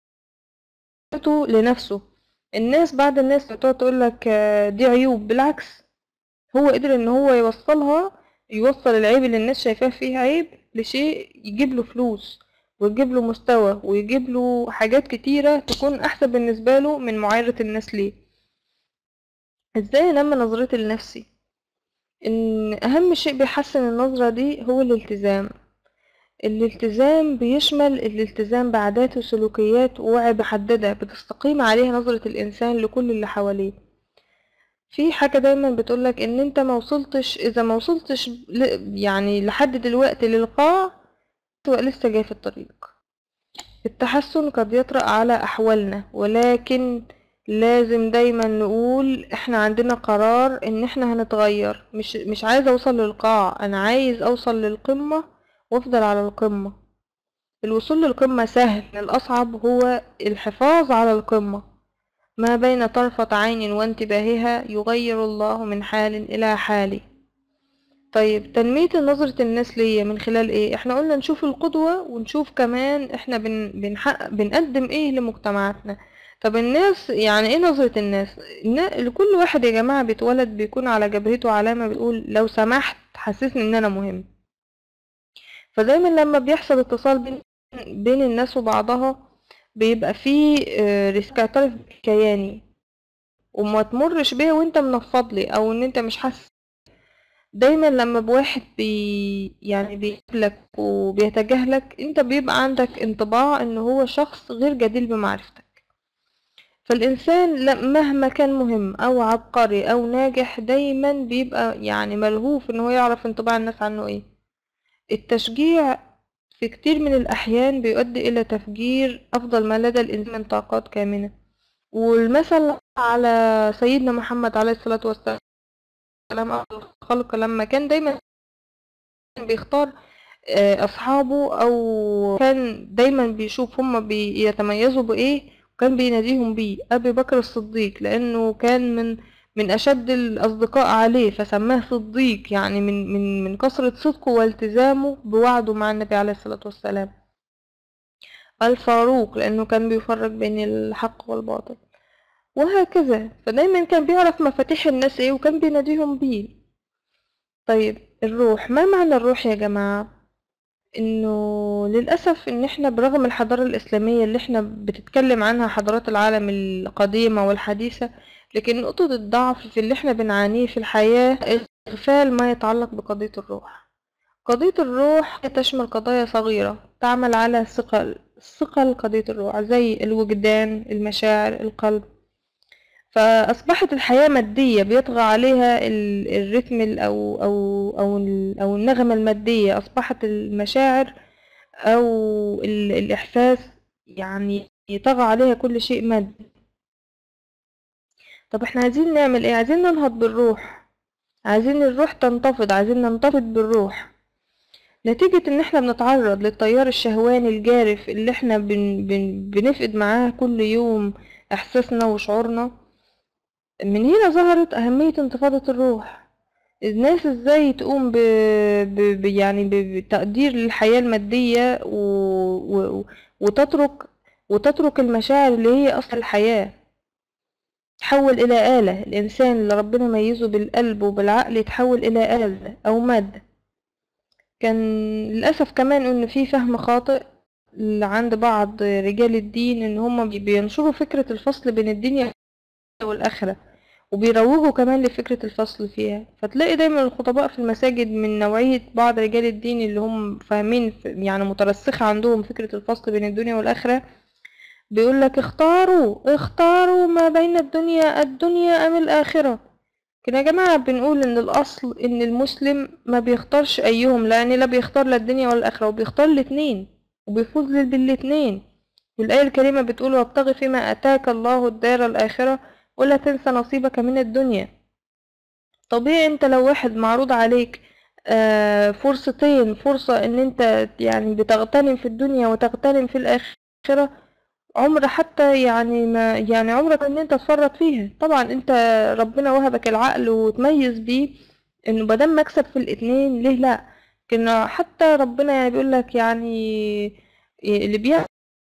Speaker 2: لنفسه الناس بعد الناس بتقعد تقولك آه، دي عيوب بالعكس هو قدر إن هو يوصلها يوصل العيب اللي الناس شايفاه فيه عيب لشيء يجيب له فلوس ويجيب له مستوى ويجيب له حاجات كتيرة تكون أحسن بالنسبة له من معايرة الناس ليه ازاي انمي نظرتي لنفسي ان اهم شيء بيحسن النظرة دي هو الالتزام الالتزام بيشمل الالتزام بعادات وسلوكيات ووعي محددة بتستقيم عليها نظرة الانسان لكل اللي حواليه في حاجة دايما بتقولك ان انت ما وصلتش اذا ما وصلتش ل- يعني لحد دلوقتي للقاع تبقى لسه جاي في الطريق التحسن قد يطرأ على أحوالنا ولكن لازم دايما نقول احنا عندنا قرار ان احنا هنتغير مش مش عايزة اوصل للقاع انا عايز اوصل للقمة وافضل على القمة الوصول للقمة سهل الأصعب هو الحفاظ على القمة ما بين طرفة عين وانتباهها يغير الله من حال إلى حال طيب تنمية نظرة الناس ليا من خلال ايه احنا قلنا نشوف القدوة ونشوف كمان احنا بن بنحقق بنقدم ايه لمجتمعاتنا طب الناس يعني ايه نظرة الناس النا- لكل واحد يا جماعة بيتولد بيكون على جبهته علامة بتقول لو سمحت حسسني ان انا مهم فدايما لما بيحصل اتصال بين بين الناس وبعضها بيبقى فيه آه، ريسك اعترف كياني وما تمرش بيها وانت منفض لي او ان انت مش حاسس دايما لما بواحد بي يعني بيقابلك وبيتجاهلك انت بيبقى عندك انطباع ان هو شخص غير جدير بمعرفتك فالإنسان لا- مهما كان مهم أو عبقري أو ناجح دايما بيبقى يعني ملهوف إن هو يعرف انطباع الناس عنه إيه التشجيع في كتير من الأحيان بيؤدي إلى تفجير أفضل ما لدى الإنسان من طاقات كامنة والمثل على سيدنا محمد عليه الصلاة والسلام أفضل الخلق لما كان دايما بيختار آه، أصحابه أو كان دايما بيشوف هما بيتميزوا بإيه وكان بيناديهم بيه أبي بكر الصديق لأنه كان من من أشد الأصدقاء عليه فسماه صديق يعني من من من كثرة صدقه والتزامه بوعده مع النبي عليه الصلاة والسلام الفاروق لأنه كان بيفرق بين الحق والباطل وهكذا فدايما كان بيعرف مفاتيح الناس ايه وكان بيناديهم بيه طيب الروح ما معنى الروح يا جماعة انه للأسف ان احنا برغم الحضارة الإسلامية اللي احنا بتتكلم عنها حضارات العالم القديمة والحديثة لكن نقطة الضعف في اللي احنا بنعانيه في الحياة إغفال ما يتعلق بقضية الروح قضية الروح تشمل قضايا صغيرة تعمل على ثقل ثقل قضية الروح زي الوجدان المشاعر القلب فأصبحت الحياة مادية بيطغى عليها ال- الرتم ال- أو أو أو ال- أو النغمة المادية أصبحت المشاعر أو ال- الإحساس يعني يطغى عليها كل شيء مادي طب احنا عايزين نعمل ايه عايزين ننهض بالروح عايزين الروح تنتفض عايزين ننتفض بالروح نتيجة ان احنا بنتعرض للتيار الشهواني الجارف اللي احنا بن بن بنفقد معاه كل يوم احساسنا وشعورنا من هنا ظهرت اهمية انتفاضة الروح الناس ازاي تقوم ب... ب... ب... يعني ب... بتقدير للحياة المادية و... و... وتترك وتترك المشاعر اللي هي اصل الحياة تحول إلى آلة الإنسان اللي ربنا ميزه بالقلب وبالعقل يتحول إلى آلة أو مادة كان للأسف كمان إن في فهم خاطئ عند بعض رجال الدين إن هم بي- بينشروا فكرة الفصل بين الدنيا والآخرة وبيروجوا كمان لفكرة الفصل فيها فتلاقي دايما الخطباء في المساجد من نوعية بعض رجال الدين اللي هم فاهمين ف- يعني مترسخة عندهم فكرة الفصل بين الدنيا والآخرة بيقول لك اختاروا اختاروا ما بين الدنيا الدنيا أم الآخرة كده يا جماعة بنقول إن الأصل إن المسلم ما بيختارش أيهم لأن لا بيختار لا الدنيا ولا الآخرة وبيختار الاتنين وبيفوز بالاتنين والآية الكريمة بتقول وابتغ فيما أتاك الله الدار الآخرة ولا تنسى نصيبك من الدنيا طبيعي انت لو واحد معروض عليك آه، فرصتين فرصة ان انت يعني بتغتنم في الدنيا وتغتنم في الآخرة عمر حتى يعني ما يعني عمرك ان انت تفرط فيها طبعا انت ربنا وهبك العقل وتميز بيه انه بدل مكسب في الاتنين ليه لا لكن حتى ربنا يعني بيقول لك يعني اللي بيعمل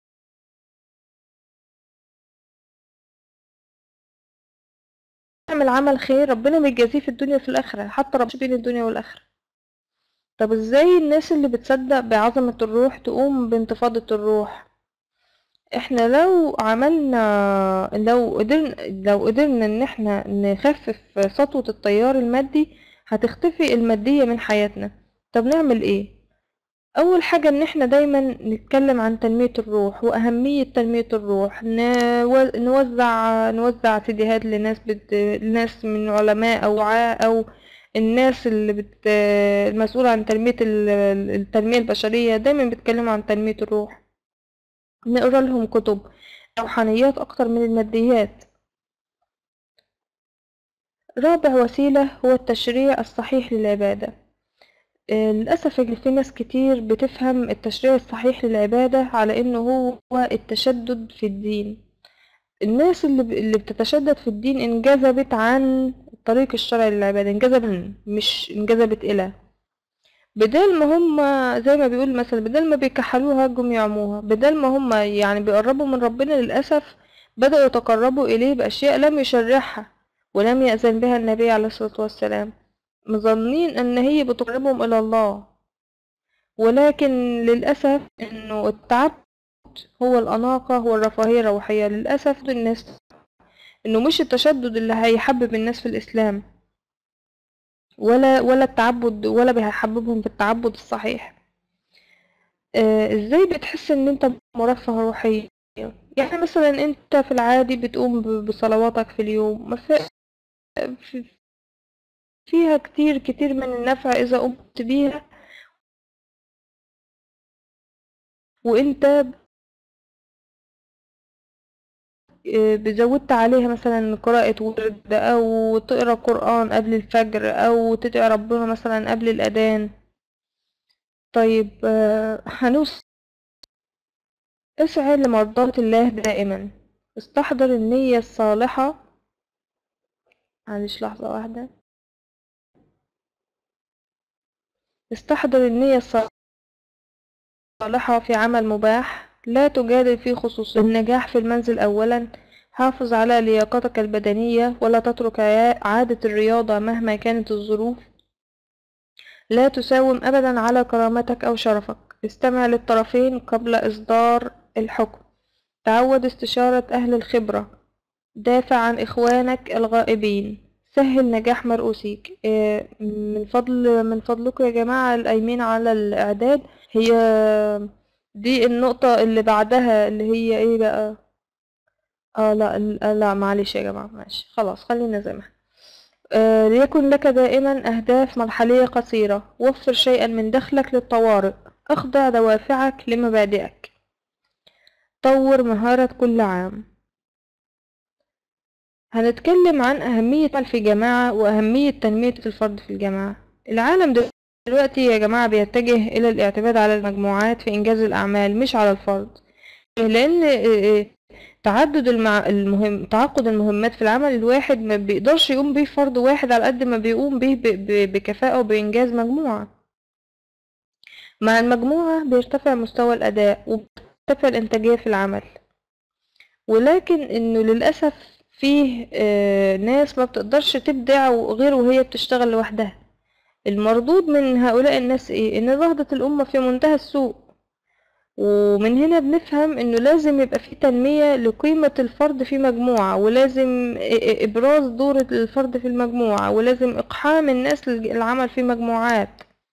Speaker 2: عمل خير ربنا بيجازيه في الدنيا وفي الآخرة حتى ربنا بين الدنيا والآخرة طب ازاي الناس اللي بتصدق بعظمة الروح تقوم بانتفاضة الروح احنا لو عملنا لو قدرنا لو قدرنا ان احنا نخفف سطوة التيار المادي هتختفي المادية من حياتنا طب نعمل ايه اول حاجة ان احنا دايما نتكلم عن تنمية الروح واهمية تنمية الروح نو- نوزع نوزع سيديهات لناس بت... لناس من علماء او وعاء او الناس اللي بت... المسؤولة عن تنمية ال- التنمية البشرية دايما بيتكلموا عن تنمية الروح نقرا لهم كتب روحانيات اكتر من الماديات رابع وسيلة هو التشريع الصحيح للعبادة آه، للأسف إن في ناس كتير بتفهم التشريع الصحيح للعبادة على إنه هو التشدد في الدين الناس اللي ب- اللي بتتشدد في الدين انجذبت عن الطريق الشرعي للعبادة انجذبت مش انجذبت إلى بدل ما هم زي ما بيقول مثلا بدل ما بيكحلوها جم يعموها بدل ما هم يعني بيقربوا من ربنا للأسف بدأوا يتقربوا إليه بأشياء لم يشرعها ولم يأذن بها النبي عليه الصلاة والسلام مظنين أن هي بتقربهم إلى الله ولكن للأسف إنه التعبد هو الأناقة والرفاهية الروحية للأسف الناس إنه مش التشدد اللي هيحبب الناس في الإسلام ولا ولا التعبد ولا بيحببهم في التعبد الصحيح آه، ازاي بتحس ان انت مرفه روحيا يعني مثلا انت في العادي بتقوم ب- بصلواتك في اليوم ما في في- فيها كتير كتير من النفع اذا قمت بيها وانت آه، بزودت عليها مثلا قراءة ورد او تقرا قرآن قبل الفجر او تدعي ربنا مثلا قبل الأذان طيب آه، هنوصل اسعى لمرضاة الله دائما استحضر النية الصالحة معلش لحظة واحدة استحضر النية الصالحة في عمل مباح لا تجادل في خصوص النجاح في المنزل أولا حافظ على لياقتك البدنية ولا تترك عا- عادة الرياضة مهما كانت الظروف لا تساوم أبدا على كرامتك أو شرفك استمع للطرفين قبل إصدار الحكم تعود استشارة أهل الخبرة دافع عن إخوانك الغائبين سهل نجاح مرؤوسيك إيه، من فضل من فضلكم يا جماعة القايمين على الإعداد هي دي النقطة اللي بعدها اللي هي ايه بقى اه لا ال- لا معلش يا جماعة ماشي خلاص خلينا زي ما احنا آه، ليكن لك دائما أهداف مرحلية قصيرة وفر شيئا من دخلك للطوارئ اخضع دوافعك لمبادئك طور مهارة كل عام هنتكلم عن أهمية العمل في جماعة وأهمية تنمية الفرد في الجماعة العالم دلوقتي يا جماعة بيتجه إلى الاعتماد على المجموعات في إنجاز الأعمال مش على الفرد لأن آه، آه، تعدد المع... المهم تعقد المهمات في العمل الواحد ما بيقدرش يقوم به فرد واحد على قد ما بيقوم به ب... ب... بكفاءة وبإنجاز مجموعة مع المجموعة بيرتفع مستوى الأداء وبترتفع الإنتاجية في العمل ولكن إنه للأسف فيه آه، ناس ما بتقدرش تبدع غير وهي بتشتغل لوحدها المردود من هؤلاء الناس ايه ان رغبة الأمة في منتهى السوء ومن هنا بنفهم انه لازم يبقى في تنمية لقيمة الفرد في مجموعة ولازم إ- ابراز دور الفرد في المجموعة ولازم اقحام الناس للعمل في مجموعات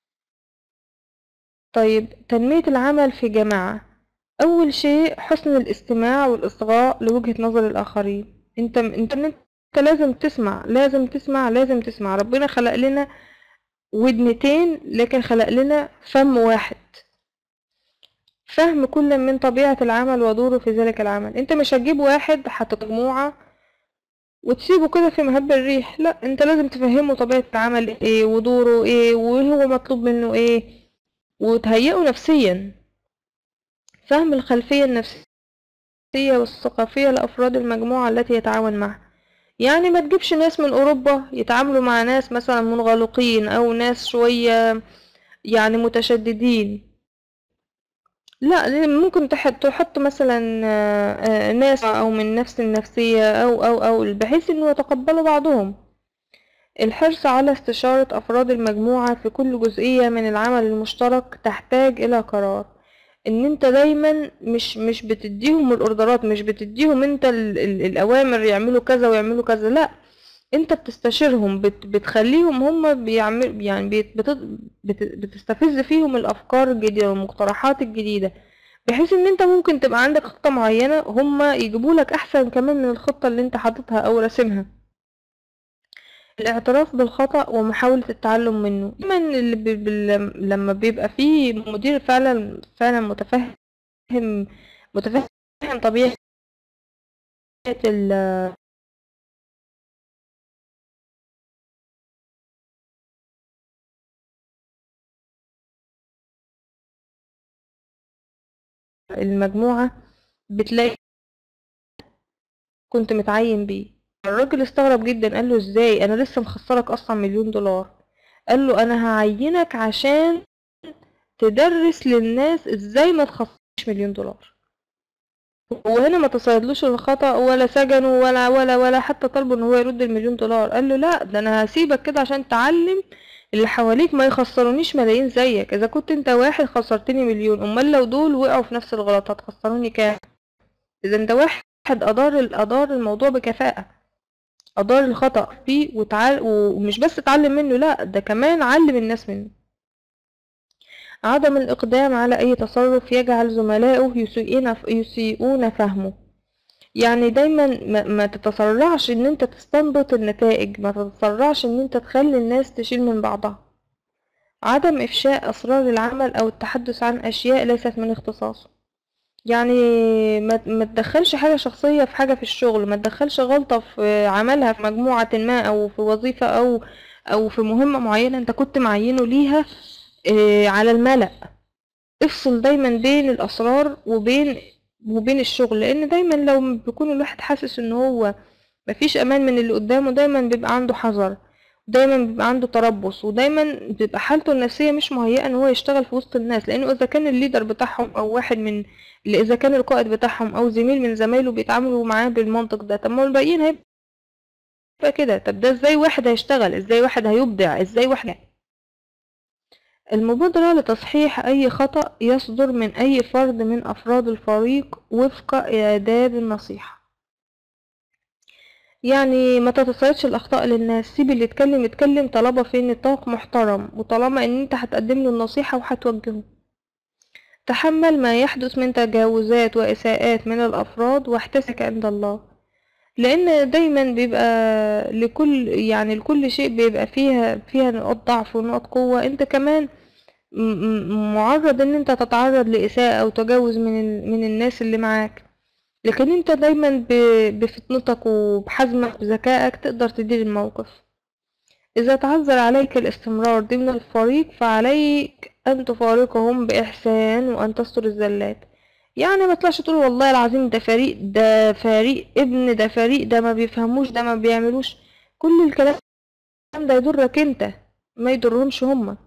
Speaker 2: طيب تنمية العمل في جماعة اول شيء حسن الاستماع والاصغاء لوجهة نظر الاخرين انت انت انت لازم تسمع لازم تسمع لازم تسمع ربنا خلق لنا ودنتين لكن خلق لنا فم واحد فهم كل من طبيعة العمل ودوره في ذلك العمل انت مش هتجيب واحد حتى مجموعة وتسيبه كده في مهب الريح لا انت لازم تفهمه طبيعة العمل ايه ودوره ايه وهو مطلوب منه ايه وتهيئه نفسيا فهم الخلفية النفسية والثقافية لأفراد المجموعة التي يتعاون معها يعني ما تجيبش ناس من أوروبا يتعاملوا مع ناس مثلا منغلقين أو ناس شوية يعني متشددين لا لأن ممكن تحط تحط مثلا آه، آه، ناس أو من نفس النفسية أو أو أو بحيث إنه يتقبلوا بعضهم الحرص على استشارة أفراد المجموعة في كل جزئية من العمل المشترك تحتاج إلى قرار ان انت دايما مش مش بتديهم الاوردرات مش بتديهم انت ال ال الاوامر يعملوا كذا ويعملوا كذا لا انت بتستشيرهم بت بتخليهم هم بيعمل يعني بت بت بت بتستفز فيهم الافكار الجديده والمقترحات الجديده بحيث ان انت ممكن تبقى عندك خطه معينه هم يجيبوا لك احسن كمان من الخطه اللي انت حاططها او راسمها الاعتراف بالخطأ ومحاولة التعلم منه دايما اللي بي بي لما بيبقى فيه مدير فعلا فعلا متفهم متفهم طبيعة ال المجموعة بتلاقي كنت متعين بيه الراجل استغرب جدا قال له ازاي انا لسه مخسرك اصلا مليون دولار قال له انا هعينك عشان تدرس للناس ازاي ما تخسرش مليون دولار وهنا ما تصيدلوش الخطأ ولا سجنه ولا ولا ولا حتى طلبوا ان هو يرد المليون دولار قال له لا ده انا هسيبك كده عشان تعلم اللي حواليك ما يخسرونيش ملايين زيك اذا كنت انت واحد خسرتني مليون امال لو دول وقعوا في نفس الغلط هتخسروني كام اذا انت واحد ادار ادار الموضوع بكفاءة ادار الخطأ فيه وتعال ومش بس اتعلم منه لا ده كمان علم الناس منه عدم الإقدام على أي تصرف يجعل زملائه يسيئون يسيئون فهمه يعني دايما ما, ما تتسرعش ان انت تستنبط النتائج ما تتسرعش ان انت تخلي الناس تشيل من بعضها عدم إفشاء أسرار العمل أو التحدث عن أشياء ليست من اختصاصه يعني ما ما تدخلش حاجة شخصية في حاجة في الشغل ما تدخلش غلطة في عملها في مجموعة ما أو في وظيفة أو أو في مهمة معينة أنت كنت معينه ليها آه، على الملأ افصل دايما بين الأسرار وبين وبين الشغل لأن دايما لو بيكون الواحد حاسس إن هو مفيش أمان من اللي قدامه دايما بيبقى عنده حذر دايما بيبقى عنده تربص ودايما بيبقى حالته النفسية مش مهيئة ان هو يشتغل في وسط الناس لانه اذا كان الليدر بتاعهم او واحد من اللي اذا كان القائد بتاعهم او زميل من زمايله بيتعاملوا معاه بالمنطق ده طب ما الباقيين هيبقى كده طب ده ازاي واحد هيشتغل ازاي واحد هيبدع ازاي واحد المبادرة لتصحيح أي خطأ يصدر من أي فرد من أفراد الفريق وفق آداب النصيحة يعني ما تتصيدش الأخطاء للناس سيب اللي يتكلم يتكلم طالما في نطاق محترم وطالما ان انت هتقدم له النصيحة وهتوجهه تحمل ما يحدث من تجاوزات وإساءات من الأفراد واحتسك عند الله لأن دايما بيبقى لكل يعني لكل شيء بيبقى فيها فيها نقاط ضعف ونقاط قوة انت كمان م- م- معرض ان انت تتعرض لإساءة أو تجاوز من ال- من الناس اللي معاك لكن انت دايما ب- بفطنتك وبحزمك بذكائك تقدر تدير الموقف إذا تعذر عليك الاستمرار ضمن الفريق فعليك أن تفارقهم بإحسان وأن تستر الزلات يعني ما تطلعش تقول والله العظيم ده فريق ده فريق ابن ده فريق ده ما بيفهموش ده ما بيعملوش كل الكلام ده يضرك انت ما يضرهمش هما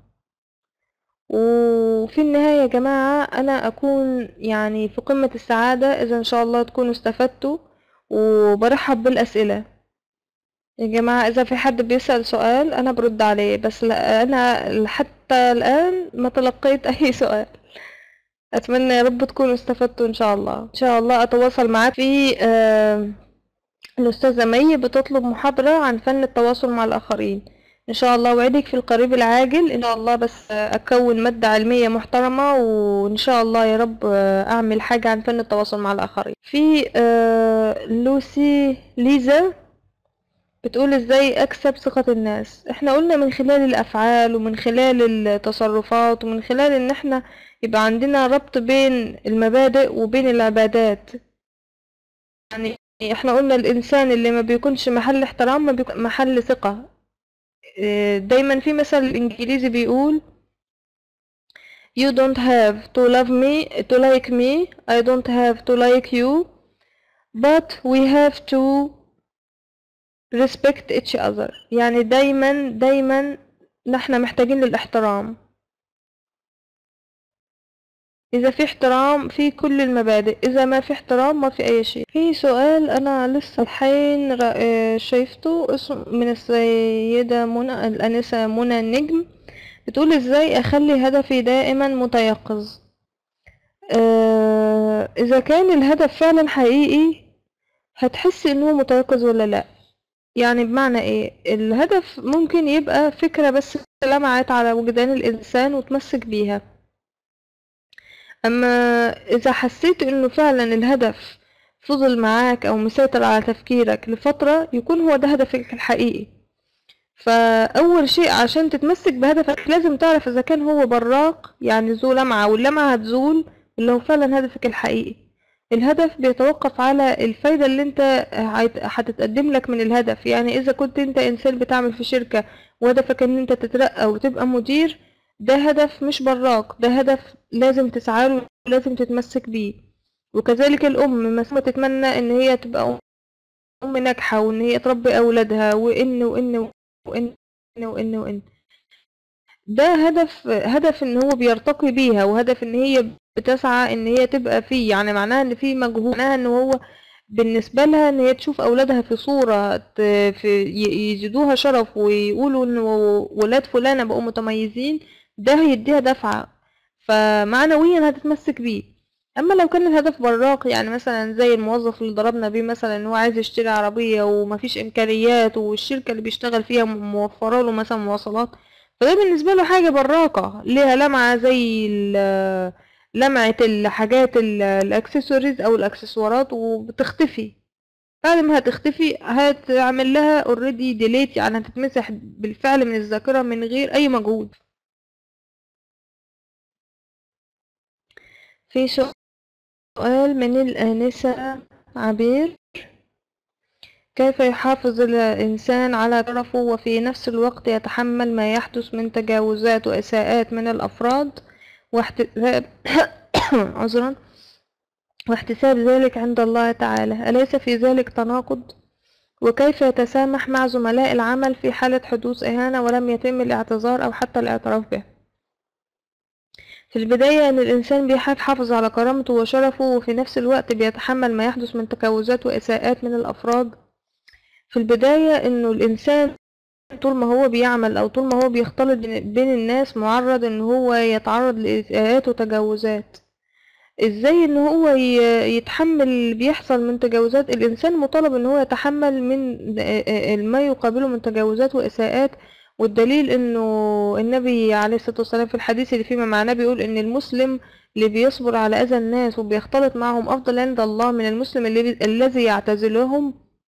Speaker 2: وفي النهاية يا جماعة أنا أكون يعني في قمة السعادة إذا إن شاء الله تكونوا استفدتوا وبرحب بالأسئلة يا جماعة إذا في حد بيسأل سؤال أنا برد عليه بس لا أنا حتى الآن ما تلقيت أي سؤال أتمنى يا رب تكونوا استفدتوا إن شاء الله إن شاء الله أتواصل معاك في آه، الأستاذة مي بتطلب محاضرة عن فن التواصل مع الآخرين إن شاء الله وعدك في القريب العاجل إن شاء الله بس آه، أكون مادة علمية محترمة وإن شاء الله يا رب آه، أعمل حاجة عن فن التواصل مع الآخرين في آه، لوسي ليزا بتقول ازاي اكسب ثقة الناس احنا قلنا من خلال الافعال ومن خلال التصرفات ومن خلال ان احنا يبقى عندنا ربط بين المبادئ وبين العبادات يعني احنا قلنا الانسان اللي ما بيكونش محل احترام ما بيكون محل ثقة اه، دايما في مثل انجليزي بيقول you don't have to love me to like me I don't have to like you but we have to respect each other يعني دايما دايما نحن محتاجين للاحترام إذا في احترام في كل المبادئ إذا ما في احترام ما في أي شيء في سؤال أنا لسه الحين را- آه، شايفته اسم من السيدة منى الأنسة منى النجم بتقول إزاي أخلي هدفي دائما متيقظ آه، إذا كان الهدف فعلا حقيقي هتحسي إنه متيقظ ولا لأ يعني بمعنى ايه الهدف ممكن يبقى فكرة بس لمعت على وجدان الإنسان وتمسك بيها أما إذا حسيت إنه فعلا الهدف فضل معاك أو مسيطر على تفكيرك لفترة يكون هو ده هدفك الحقيقي فأول شيء عشان تتمسك بهدفك لازم تعرف إذا كان هو براق يعني ذو لمعة واللمعة هتزول اللي هو فعلا هدفك الحقيقي الهدف بيتوقف على الفايدة اللي انت هيت- هتتقدم لك من الهدف يعني اذا كنت انت انسان بتعمل في شركة وهدفك ان انت تترقى وتبقى مدير ده هدف مش براق ده هدف لازم تسعى له ولازم تتمسك بيه وكذلك الام مسمى تتمنى ان هي تبقى ام ناجحة وان هي تربي اولادها وان وان وان وان وان ده هدف هدف ان هو بيرتقي بيها وهدف ان هي بتسعى ان هي تبقى فيه يعني معناها ان في مجهود معناها ان هو بالنسبة لها ان هي تشوف اولادها في صورة ت- في ي- يزيدوها شرف ويقولوا ان ولاد فلانة بقوا متميزين ده هيديها دفعة فمعنويا هتتمسك بيه اما لو كان الهدف براق يعني مثلا زي الموظف اللي ضربنا بيه مثلا ان هو عايز يشتري عربية ومفيش امكانيات والشركة اللي بيشتغل فيها موفرة له مثلا مواصلات فده بالنسبة له حاجة براقة ليها لمعة زي ال- لمعة الحاجات ال- الاكسسوارز او الاكسسوارات وبتختفي بعد ما هتختفي هتعمل لها اوريدي ديليت يعني هتتمسح بالفعل من الذاكرة من غير اي مجهود في سؤال من الآنسة عبير كيف يحافظ الإنسان على طرفه وفي نفس الوقت يتحمل ما يحدث من تجاوزات وإساءات من الأفراد واحتساب عذرا واحتساب ذلك عند الله تعالى أليس في ذلك تناقض وكيف يتسامح مع زملاء العمل في حالة حدوث إهانة ولم يتم الاعتذار أو حتى الاعتراف به في البداية أن الإنسان بيحافظ على كرامته وشرفه وفي نفس الوقت بيتحمل ما يحدث من تجاوزات وإساءات من الأفراد في البداية أنه الإنسان طول ما هو بيعمل أو طول ما هو بيختلط بين الناس معرض أن هو يتعرض لإساءات وتجاوزات ازاي ان هو ي- يتحمل اللي بيحصل من تجاوزات الانسان مطالب ان هو يتحمل من آه، آه، ما يقابله من تجاوزات واساءات والدليل انه النبي عليه الصلاة والسلام في الحديث اللي فيما معناه بيقول ان المسلم اللي بيصبر على اذى الناس وبيختلط معهم افضل عند الله من المسلم اللي الذي يعتزلهم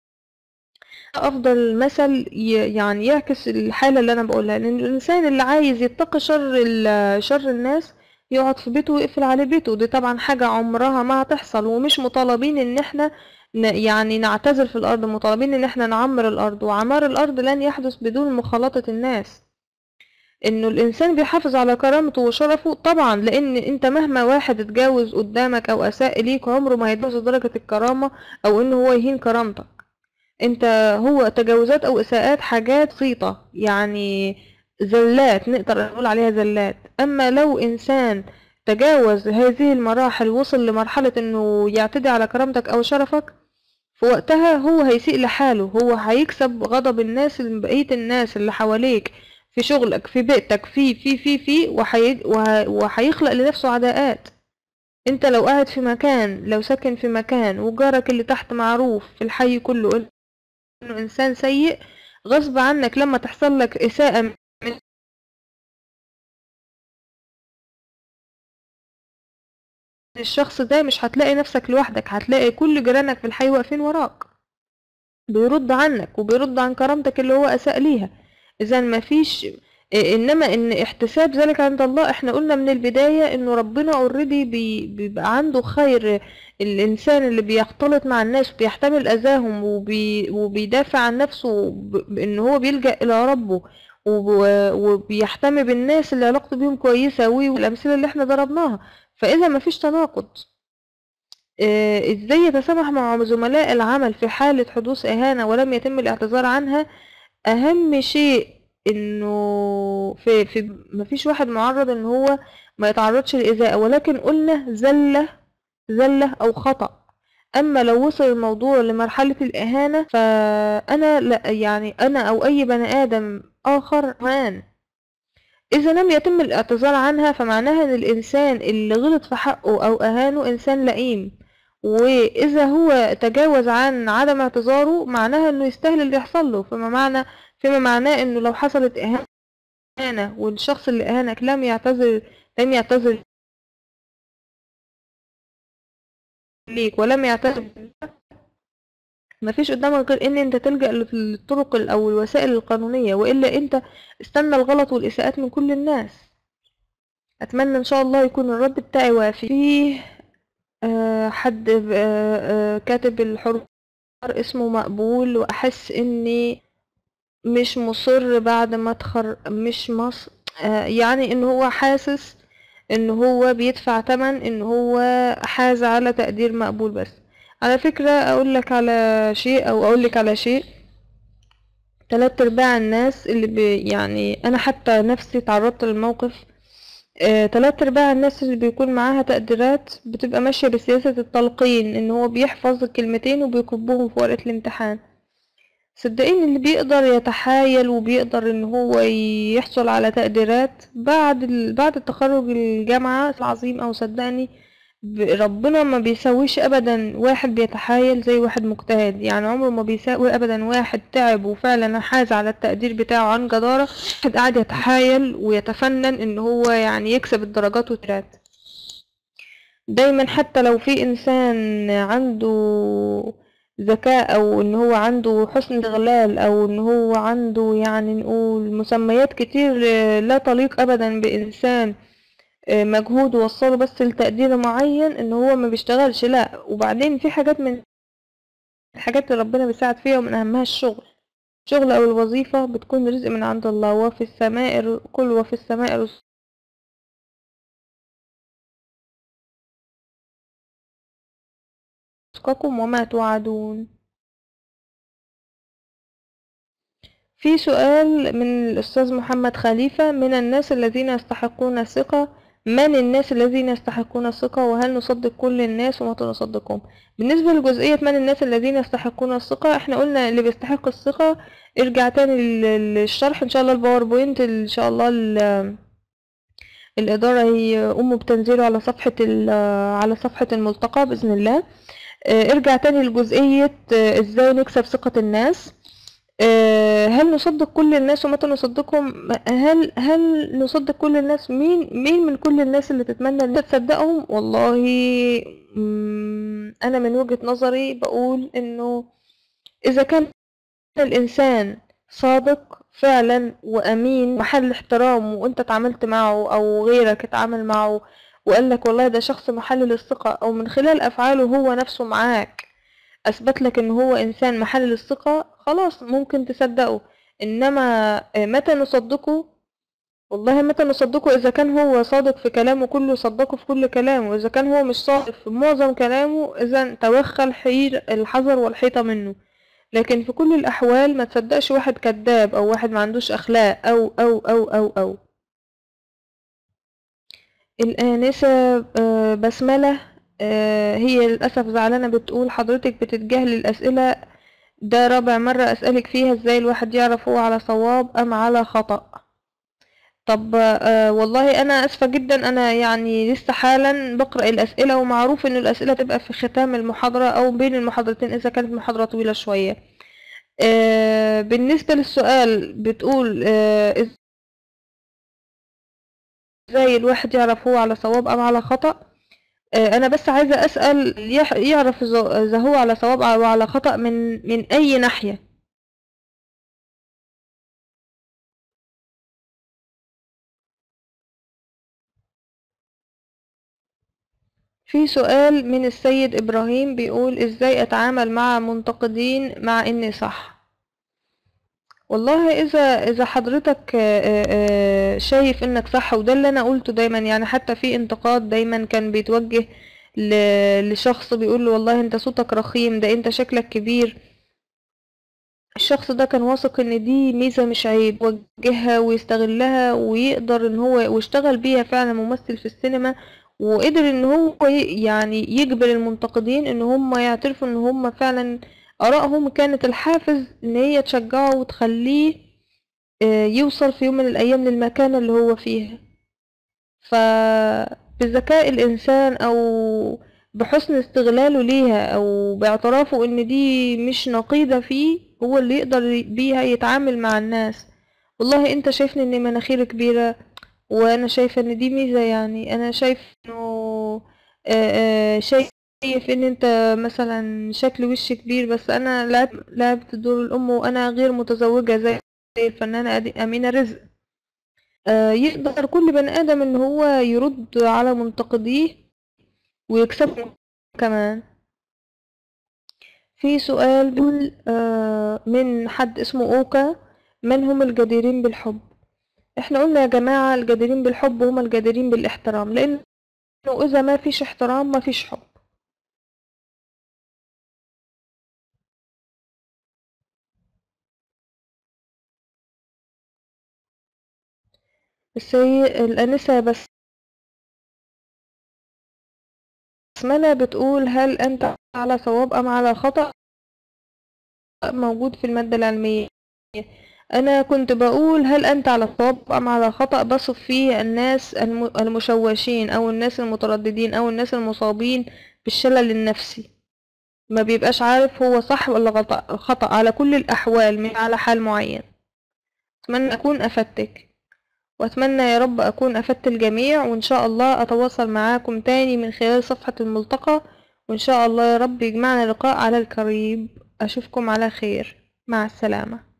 Speaker 2: افضل مثل ي- يعني يعكس الحالة اللي انا بقولها لان الانسان اللي عايز يتقي شر ال- شر الناس يقعد في بيته ويقفل عليه بيته دي طبعا حاجة عمرها ما هتحصل ومش مطالبين ان احنا ن- يعني نعتزل في الارض مطالبين ان احنا نعمر الارض وعمار الارض لن يحدث بدون مخالطة الناس انه الانسان بيحافظ على كرامته وشرفه طبعا لان انت مهما واحد اتجاوز قدامك او اساء ليك عمره ما هيتجاوز درجة الكرامة او انه هو يهين كرامتك انت هو تجاوزات او اساءات حاجات بسيطة يعني زلات نقدر نقول عليها زلات اما لو انسان تجاوز هذه المراحل وصل لمرحلة انه يعتدي على كرامتك او شرفك في وقتها هو هيسيء لحاله هو هيكسب غضب الناس بقية الناس اللي حواليك في شغلك في بيتك في في في في وحي وه- وهيخلق لنفسه عداءات انت لو قاعد في مكان لو ساكن في مكان وجارك اللي تحت معروف في الحي كله انه انسان سيء غصب عنك لما تحصل لك اساءة من الشخص ده مش هتلاقي نفسك لوحدك هتلاقي كل جيرانك في الحي واقفين وراك بيرد عنك وبيرد عن كرامتك اللي هو اساء ليها اذا ما فيش انما ان احتساب ذلك عند الله احنا قلنا من البداية انه ربنا اوريدي بيبقى عنده خير الانسان اللي بيختلط مع الناس وبيحتمل اذاهم وبي وبيدافع عن نفسه ب- بان هو بيلجأ الى ربه وب- وبيحتمي بالناس اللي علاقته بيهم كويسة وي- والامثلة اللي احنا ضربناها فاذا ما فيش تناقض آه، ازاي يتسامح مع زملاء العمل في حالة حدوث اهانة ولم يتم الاعتذار عنها اهم شيء انه في في مفيش واحد معرض ان هو ما يتعرضش للإذاءة ولكن قلنا زلة زلة او خطأ اما لو وصل الموضوع لمرحلة الاهانة فانا لا يعني انا او اي بني ادم اخر مان اذا لم يتم الاعتذار عنها فمعناها ان الانسان اللي غلط في حقه او اهانه انسان لئيم واذا هو تجاوز عن عدم اعتذاره معناها انه يستاهل اللي يحصل له فما معنى فيما معناه انه لو حصلت اهانة والشخص اللي اهانك لم يعتذر لم يعتذر ليك ولم يعتذر مفيش قدامك غير ان انت تلجأ للطرق ال- او الوسائل القانونية والا انت استنى الغلط والاساءات من كل الناس اتمنى ان شاء الله يكون الرد بتاعي وافي فيه آه، حد آه، آه، كاتب الحروف اسمه مقبول واحس اني مش مصر بعد ما اتخر مش مص آه، يعني ان هو حاسس ان هو بيدفع تمن ان هو حاز على تقدير مقبول بس على فكرة اقول لك على شيء او اقول لك على شيء تلات ارباع الناس اللي بي يعني انا حتى نفسي تعرضت للموقف آه، تلات ارباع الناس اللي بيكون معاها تقديرات بتبقى ماشية بسياسة التلقين ان هو بيحفظ الكلمتين وبيكبهم في ورقة الامتحان صدقيني اللي بيقدر يتحايل وبيقدر ان هو يحصل على تقديرات بعد ال... بعد التخرج الجامعة العظيم او صدقني ب- ربنا ما بيسويش ابدا واحد بيتحايل زي واحد مجتهد يعني عمره ما بيساوي ابدا واحد تعب وفعلا حاز على التقدير بتاعه عن جدارة واحد قاعد يتحايل ويتفنن ان هو يعني يكسب الدرجات والترات دايما حتى لو في انسان عنده ذكاء او ان هو عنده حسن استغلال او ان هو عنده يعني نقول مسميات كتير آه، لا تليق ابدا بانسان آه، مجهود وصله بس لتقدير معين ان هو ما بيشتغلش لا وبعدين في حاجات من الحاجات اللي ربنا بيساعد فيها ومن أهمها الشغل الشغل أو الوظيفة بتكون رزق من عند الله وفي السماء ر- كل وفي السماء رزقكم وما توعدون في سؤال من الأستاذ محمد خليفة من الناس الذين يستحقون الثقة من الناس الذين يستحقون الثقة وهل نصدق كل الناس ومتى نصدقهم بالنسبة لجزئية من الناس الذين يستحقون الثقة احنا قلنا اللي بيستحق الثقة ارجع تاني لل- للشرح ان شاء الله الباوربوينت ان شاء الله ال- الإدارة هي أم بتنزيله على صفحة ال- على صفحة الملتقى بإذن الله اه، ارجع تاني لجزئية اه، ازاي نكسب ثقة الناس آه، هل نصدق كل الناس ومتى نصدقهم هل هل نصدق كل الناس مين مين من كل الناس اللي تتمنى ان انت تصدقهم والله مم، انا من وجهة نظري بقول انه اذا كان الانسان صادق فعلا وامين محل احترام وانت اتعاملت معه او غيرك اتعامل معه وقال لك والله ده شخص محل للثقة او من خلال افعاله هو نفسه معاك اثبت لك ان هو انسان محل الثقة خلاص ممكن تصدقه انما آه، متى نصدقه والله متى نصدقه اذا كان هو صادق في كلامه كله صدقه في كل كلامه واذا كان هو مش صادق في معظم كلامه اذا توخى الحير الحذر والحيطة منه لكن في كل الاحوال ما تصدقش واحد كذاب او واحد ما عندوش اخلاق او او او او او الآنسة آه، بسملة آه، هي للأسف زعلانة بتقول حضرتك بتتجاهلي الأسئلة ده رابع مرة أسألك فيها ازاي الواحد يعرف هو على صواب أم على خطأ طب آه والله أنا أسفة جدا أنا يعني لسه حالا بقرأ الأسئلة ومعروف إن الأسئلة تبقى في ختام المحاضرة أو بين المحاضرتين إذا كانت محاضرة طويلة شوية آه بالنسبة للسؤال بتقول آه ازاي الواحد يعرف هو على صواب أم على خطأ آه، انا بس عايزه اسال يح- يعرف اذا إذا هو على صواب او على خطا من من اي ناحيه في سؤال من السيد ابراهيم بيقول ازاي اتعامل مع منتقدين مع اني صح والله اذا اذا حضرتك آه، آه، آه، شايف انك صح وده اللي انا قلته دايما يعني حتى في انتقاد دايما كان بيتوجه ل- لشخص بيقول له والله انت صوتك رخيم ده انت شكلك كبير الشخص ده كان واثق ان دي ميزة مش عيب وجهها ويستغلها ويقدر ان هو واشتغل بيها فعلا ممثل في السينما وقدر ان هو ي- يعني يجبر المنتقدين ان هم يعترفوا ان هم فعلا ارائهم كانت الحافز ان هي تشجعه وتخليه آه، يوصل في يوم من الايام للمكانة اللي هو فيها فبذكاء الإنسان أو بحسن استغلاله ليها أو باعترافه إن دي مش نقيضة فيه هو اللي يقدر بيها يتعامل مع الناس والله أنت شايفني إن مناخيري كبيرة وأنا شايفة إن دي ميزة يعني أنا شايف إنه آه، آه، شايف إن أنت مثلا شكل وشي كبير بس أنا لعبت لعبت دور الأم وأنا غير متزوجة زي الفنانة أدي- أمينة رزق آه، يقدر كل بني آدم إن هو يرد على منتقديه ويكسبهم كمان في سؤال بيقول آه، من حد اسمه أوكا من هم الجديرين بالحب احنا قلنا يا جماعة الجديرين بالحب هم الجديرين بالاحترام لأنه إذا ما فيش احترام ما فيش حب السي الأنسة بس بسملة بتقول هل أنت على صواب أم على خطأ موجود في المادة العلمية أنا كنت بقول هل أنت على صواب أم على خطأ بصف فيه الناس الم- المشوشين أو الناس المترددين أو الناس المصابين بالشلل النفسي ما بيبقاش عارف هو صح ولا غط- خطأ على كل الأحوال مش على حال معين أتمنى أكون أفدتك وأتمنى يا رب أكون أفدت الجميع وإن شاء الله أتواصل معاكم تاني من خلال صفحة الملتقى وإن شاء الله يا رب يجمعنا لقاء على القريب أشوفكم على خير مع السلامة